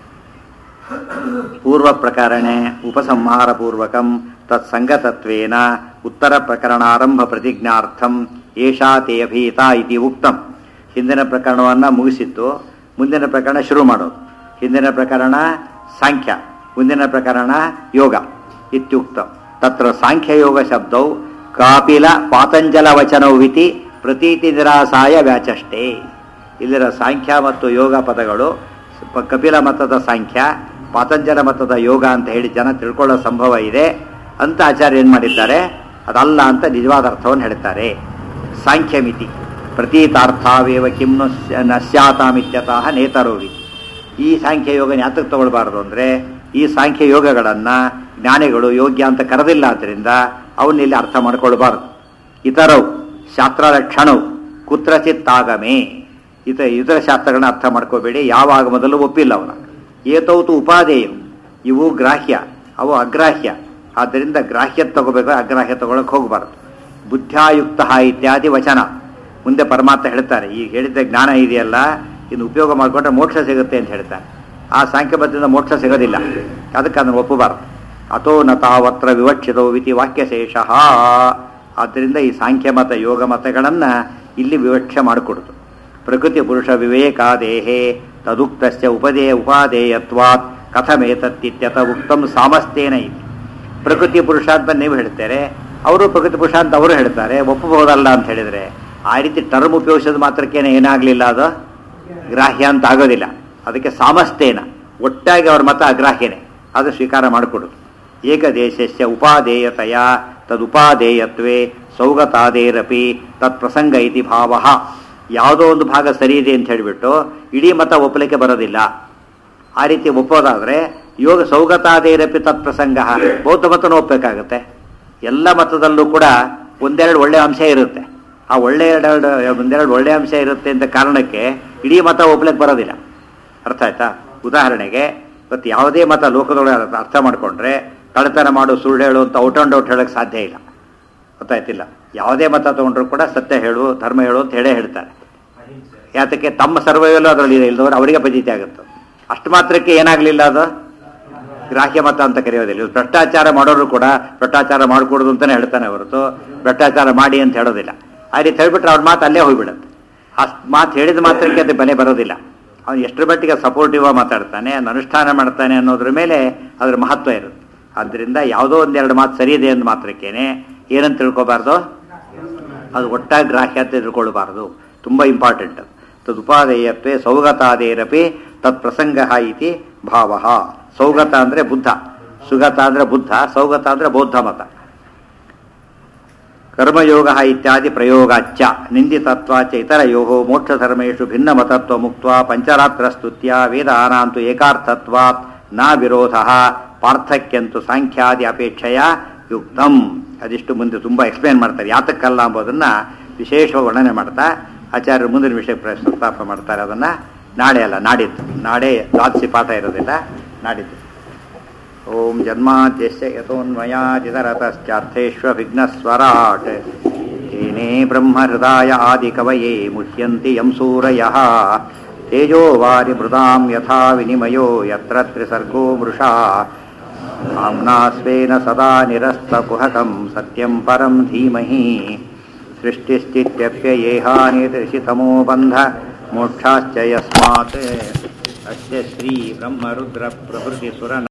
ಪೂರ್ವ ಪ್ರಕರಣೆ ಉಪಸಂಹಾರ ಪೂರ್ವಕಂ ತತ್ಸಂಗತತ್ವೇನ ಉತ್ತರ ಪ್ರಕರಣಾರಂಭ ಪ್ರತಿಜ್ಞಾರ್ಥಂ ಏಷಾ ತೇ ಅಭೀತ ಇತಿ ಉಕ್ತಂ ಹಿಂದಿನ ಪ್ರಕರಣವನ್ನು ಮುಗಿಸಿತ್ತು ಮುಂದಿನ ಪ್ರಕರಣ ಶುರು ಮಾಡೋದು ಹಿಂದಿನ ಪ್ರಕರಣ ಸಾಂಖ್ಯ ಮುಂದಿನ ಪ್ರಕರಣ ಯೋಗ ಇತ್ಯುಕ್ತಂ ತತ್ರ ಸಾಂಖ್ಯಯೋಗ ಶಬ್ದವು ಕಾಪಿಲ ಪಾತಂಜಲ ವಚನವಿತಿ ಪ್ರತೀತಿ ನಿರಾಸಾಯ ವ್ಯಾಚಷ್ಟೇ ಇಲ್ಲಿರ ಸಾಂಖ್ಯ ಮತ್ತು ಯೋಗ ಪದಗಳು ಪ- ಕಪಿಲ ಮತದ ಸಾಂಖ್ಯ ಪಾತಂಜಲ ಮತದ ಯೋಗ ಅಂತ ಹೇಳಿ ಜನ ತಿಳ್ಕೊಳ್ಳೋ ಸಂಭವ ಇದೆ ಅಂತ ಆಚಾರ್ಯ ಏನು ಮಾಡಿದ್ದಾರೆ ಅದಲ್ಲ ಅಂತ ನಿಜವಾದ ಅರ್ಥವನ್ನು ಹೇಳ್ತಾರೆ ಸಾಂಖ್ಯಮಿತಿ ಪ್ರತೀತಾರ್ಥಾವೇವ ಕಿಮ್ನು ನ ಸ್ಯಾತಾಮಿತ್ಯತಃ ನೇತರೋವಿ ಈ ಸಾಂಖ್ಯ ಯೋಗ ಯಾತಕ್ಕೆ ತಗೊಳ್ಬಾರ್ದು ಅಂದರೆ ಈ ಸಾಂಖ್ಯ ಯೋಗಗಳನ್ನು ಜ್ಞಾನಿಗಳು ಯೋಗ್ಯ ಅಂತ ಕರೆದಿಲ್ಲ ಆದ್ದರಿಂದ ಅವನ್ನ ಇಲ್ಲಿ ಅರ್ಥ ಮಾಡ್ಕೊಳ್ಬಾರ್ದು ಇತರವು ಶಾಸ್ತ್ರ ಲಕ್ಷಣವು ಕುತ್ರಚಿತ್ತಾಗಮೇ ಇತ ಇತರ ಶಾಸ್ತ್ರಗಳನ್ನ ಅರ್ಥ ಮಾಡ್ಕೋಬೇಡಿ ಯಾವ ಆಗಮದಲ್ಲೂ ಒಪ್ಪಿಲ್ಲ ಅವನ ಏತೌತು ಉಪಾದೇಯವು ಇವು ಗ್ರಾಹ್ಯ ಅವು ಅಗ್ರಾಹ್ಯ ಆದ್ದರಿಂದ ಗ್ರಾಹ್ಯ ತಗೋಬೇಕು ಅಗ್ರಾಹ್ಯ ತಗೊಳಕ್ ಹೋಗಬಾರ್ದು ಬುದ್ಧ್ಯಾಯುಕ್ತ ಇತ್ಯಾದಿ ವಚನ ಮುಂದೆ ಪರಮಾತ್ಮ ಹೇಳ್ತಾರೆ ಈಗ ಹೇಳಿದ್ದ ಜ್ಞಾನ ಇದೆಯಲ್ಲ ಇನ್ನು ಉಪಯೋಗ ಮಾಡಿಕೊಂಡ್ರೆ ಮೋಕ್ಷ ಸಿಗುತ್ತೆ ಅಂತ ಹೇಳ್ತಾರೆ ಆ ಸಾಂಖ್ಯಬದ್ಧದಿಂದ ಮೋಕ್ಷ ಸಿಗೋದಿಲ್ಲ ಅದಕ್ಕೆ ಅದನ್ನು ಒಪ್ಪಬಾರದು ಅಥೋ ನ ತಾವತ್ರ ವಿವಕ್ಷಿತೋ ವಿತಿ ವಾಕ್ಯಶೇಷ ಆದ್ದರಿಂದ ಈ ಸಾಂಖ್ಯಮತ ಯೋಗ ಮತಗಳನ್ನು ಇಲ್ಲಿ ವಿವಕ್ಷೆ ಮಾಡಿಕೊಡುದು ಪ್ರಕೃತಿ ಪುರುಷ ವಿವೇಕಾದೇಹೇ ತದುಕ್ತಸ್ಯ ಉಪದೇಯ ಉಪಾದೇಯತ್ವಾತ್ ಕಥಮೇತತ್ತಿತ್ಯತ ಉಕ್ತಂ ಸಾಮಸ್ತೇನ ಇತಿ ಪ್ರಕೃತಿ ಪುರುಷ ಅಂತ ನೀವು ಹೇಳ್ತಾರೆ ಅವರು ಪ್ರಕೃತಿ ಪುರುಷ ಅಂತ ಅವರು ಹೇಳ್ತಾರೆ ಒಪ್ಪಬಹುದಲ್ಲ ಅಂತ ಹೇಳಿದರೆ ಆ ರೀತಿ ಟರ್ಮ್ ಉಪಯೋಗಿಸೋದು ಮಾತ್ರಕ್ಕೇನೆ ಏನಾಗಲಿಲ್ಲ ಅದು ಗ್ರಾಹ್ಯ ಅಂತ ಆಗೋದಿಲ್ಲ ಅದಕ್ಕೆ ಸಾಮಸ್ತೇನ ಒಟ್ಟಾಗಿ ಅವ್ರ ಮತ ಅಗ್ರಾಹ್ಯನೇ ಅದು ಸ್ವೀಕಾರ ಮಾಡಿಕೊಡುದು ಏಕದೇಶಸ್ಯ ಉಪಾದೇಯತೆಯ ತದುಪಾದೇಯತ್ವೇ ಸೌಗತಾದೇರಪಿ ತತ್ಪ್ರಸಂಗ ಇತಿ ಭಾವ ಯಾವುದೋ ಒಂದು ಭಾಗ ಸರಿ ಇದೆ ಅಂತ ಹೇಳಿಬಿಟ್ಟು ಇಡೀ ಮತ ಒಪ್ಪಲಿಕ್ಕೆ ಬರೋದಿಲ್ಲ ಆ ರೀತಿ ಒಪ್ಪೋದಾದ್ರೆ ಯೋಗ ಸೌಗತಾದೇರಪಿ ತತ್ಪ್ರಸಂಗ ಬೌದ್ಧ ಮತನ ಒಪ್ಪಬೇಕಾಗತ್ತೆ ಎಲ್ಲ ಮತದಲ್ಲೂ ಕೂಡ ಒಂದೆರಡು ಒಳ್ಳೆ ಅಂಶ ಇರುತ್ತೆ ಆ ಒಳ್ಳೆ ಎರಡು ಒಂದೆರಡು ಒಳ್ಳೆ ಅಂಶ ಇರುತ್ತೆ ಅಂತ ಕಾರಣಕ್ಕೆ ಇಡೀ ಮತ ಒಪ್ಪಲಿಕ್ಕೆ ಬರೋದಿಲ್ಲ ಅರ್ಥ ಆಯ್ತಾ ಉದಾಹರಣೆಗೆ ಇವತ್ತು ಯಾವುದೇ ಮತ ಲೋಕದೊಳಗೆ ಅರ್ಥ- ಅರ್ಥ ಮಾಡಿಕೊಂಡ್ರೆ ಕಳ್ಳತನ ಮಾಡು ಸುಳ್ಳು ಹೇಳು ಅಂತ ಔಟ್ ಅಂಡ್ ಔಟ್ ಹೇಳಕ್ಕೆ ಸಾಧ್ಯ ಇಲ್ಲ ಗೊತ್ತಾಯ್ತಿಲ್ಲ ಯಾವುದೇ ಮತ ತಗೊಂಡ್ರು ಕೂಡ ಸತ್ಯ ಹೇಳು ಧರ್ಮ ಹೇಳು ಅಂತ ಹೇಳೇ ಹೇಳ್ತಾರೆ ಯಾತಕ್ಕೆ ತಮ್ಮ ಸರ್ವೈವಲ್ಲೂ ಅದರಲ್ಲಿ ಇಲ್ಲದವರು ಅವರಿಗೆ ಪದ್ಧತಿ ಆಗುತ್ತೆ ಅಷ್ಟು ಮಾತ್ರಕ್ಕೆ ಏನಾಗಲಿಲ್ಲ ಅದು ಗ್ರಾಹ್ಯ ಮತ ಅಂತ ಕರೆಯೋದಿಲ್ಲ ಇವ್ರು ಭ್ರಷ್ಟಾಚಾರ ಮಾಡೋರು ಕೂಡ ಭ್ರಷ್ಟಾಚಾರ ಮಾಡಿಕೊಡುದು ಅಂತಾನೆ ಹೇಳ್ತಾನೆ ಹೊರತು ಭ್ರಷ್ಟಾಚಾರ ಮಾಡಿ ಅಂತ ಹೇಳೋದಿಲ್ಲ ಆ ರೀತಿ ಹೇಳ್ಬಿಟ್ರೆ ಅವ್ರ ಮಾತು ಅಲ್ಲೇ ಹೋಗ್ಬಿಡುತ್ತೆ ಅಷ್ಟು ಮಾತು ಹೇಳಿದ ಮಾತ್ರಕ್ಕೆ ಅದು ಬೆಲೆ ಬರೋದಿಲ್ಲ ಅವನು ಎಷ್ಟರ ಮಟ್ಟಿಗೆ ಸಪೋರ್ಟಿವ್ ಆಗಿ ಮಾತಾಡ್ತಾನೆ ಅದನ್ನ ಅನುಷ್ಠಾನ ಮಾಡ್ತಾನೆ ಅನ್ನೋದ್ರ ಮೇಲೆ ಅದರ ಮಹತ್ವ ಇರುತ್ತೆ ಆದ್ದರಿಂದ ಯಾವುದೋ ಒಂದೆರಡು ಮಾತು ಸರಿ ಇದೆ ಅಂದ ಮಾತ್ರಕ್ಕೇನೆ ಏನಂತ ತಿಳ್ಕೊಬಾರ್ದು ಅದು ಒಟ್ಟಾಗಿ ಗ್ರಾಹ್ಯ ಅಂತ ತಿಳ್ಕೊಳ್ಬಾರ್ದು ತುಂಬ ಇಂಪಾರ್ಟೆಂಟ್ ತದುಪಾದೇಯತ್ವೇ ಸೌಗತಾದೇರಪಿ ತತ್ ಪ್ರಸಂಗ ಇತಿ ಭಾವ ಸೌಗತ ಅಂದರೆ ಬುದ್ಧ ಸುಗತ ಅಂದರೆ ಬುದ್ಧ ಸೌಗತ ಅಂದರೆ ಬೌದ್ಧ ಮತ ಕರ್ಮಯೋಗ ಇತ್ಯಾದಿ ಪ್ರಯೋಗಾಚ್ಚ ನಿಂದಿತತ್ವಾಚ ಇತರಯೋ ಮೋಕ್ಷಧರ್ಮೇಶು ಭಿನ್ನಮತತ್ವ ಮುಕ್ತ ಪಂಚರಾತ್ರ ಸ್ತುತ್ಯ ವೇದಾನಾಂತು ಏಕಾರ್ಥತ್ವಾತ್ ನ ವಿರೋಧ ಪಾರ್ಥಕ್ಯಂತು ಸಾಂಖ್ಯಾದಿ ಅಪೇಕ್ಷೆಯ ಯುಕ್ತಂ ಅದಿಷ್ಟು ಮುಂದೆ ತುಂಬ ಎಕ್ಸ್ಪ್ಲೇನ್ ಮಾಡ್ತಾರೆ ಯಾತಕ್ಕಲ್ಲ ಎಂಬುದನ್ನು ವಿಶೇಷವಾಗಿ ವರ್ಣನೆ ಮಾಡ್ತಾ ಆಚಾರ್ಯರು ಮುಂದಿನ ವಿಷಯ ಪ್ರಸ್ತಾಪ ಮಾಡ್ತಾರೆ ಅದನ್ನು ನಾಳೆ ಅಲ್ಲ ನಾಡಿದ್ದು ನಾಳೆ ದ್ವಾದಶಿ ಪಾಠ ಇರೋದಿಲ್ಲ ನಾಡಿದ್ದು ಓಂ ಜನ್ಮಾದ್ಯಸ್ಯ ಯತೋನ್ಮಯಾದಿತರತಶ್ಚಾರ್ಥೇष्वभिघ्नस्वराट् तेने ब्रह्महृदाय आदिकवये मुह्यन्ति यं सूरयः तेजो वारिमृदां यथा विनिमयो यत्र त्रिसर्गो मृषा आम्ना स्वेन सदा निरस्तकुहकं सत्यं परं धीमहि सृष्टिस्थित्यप्ययेहानिदृशितमो बन्ध मोक्षाश्च यस्मात् अस्य श्रीब्रह्मरुद्रप्रभृतिसुरन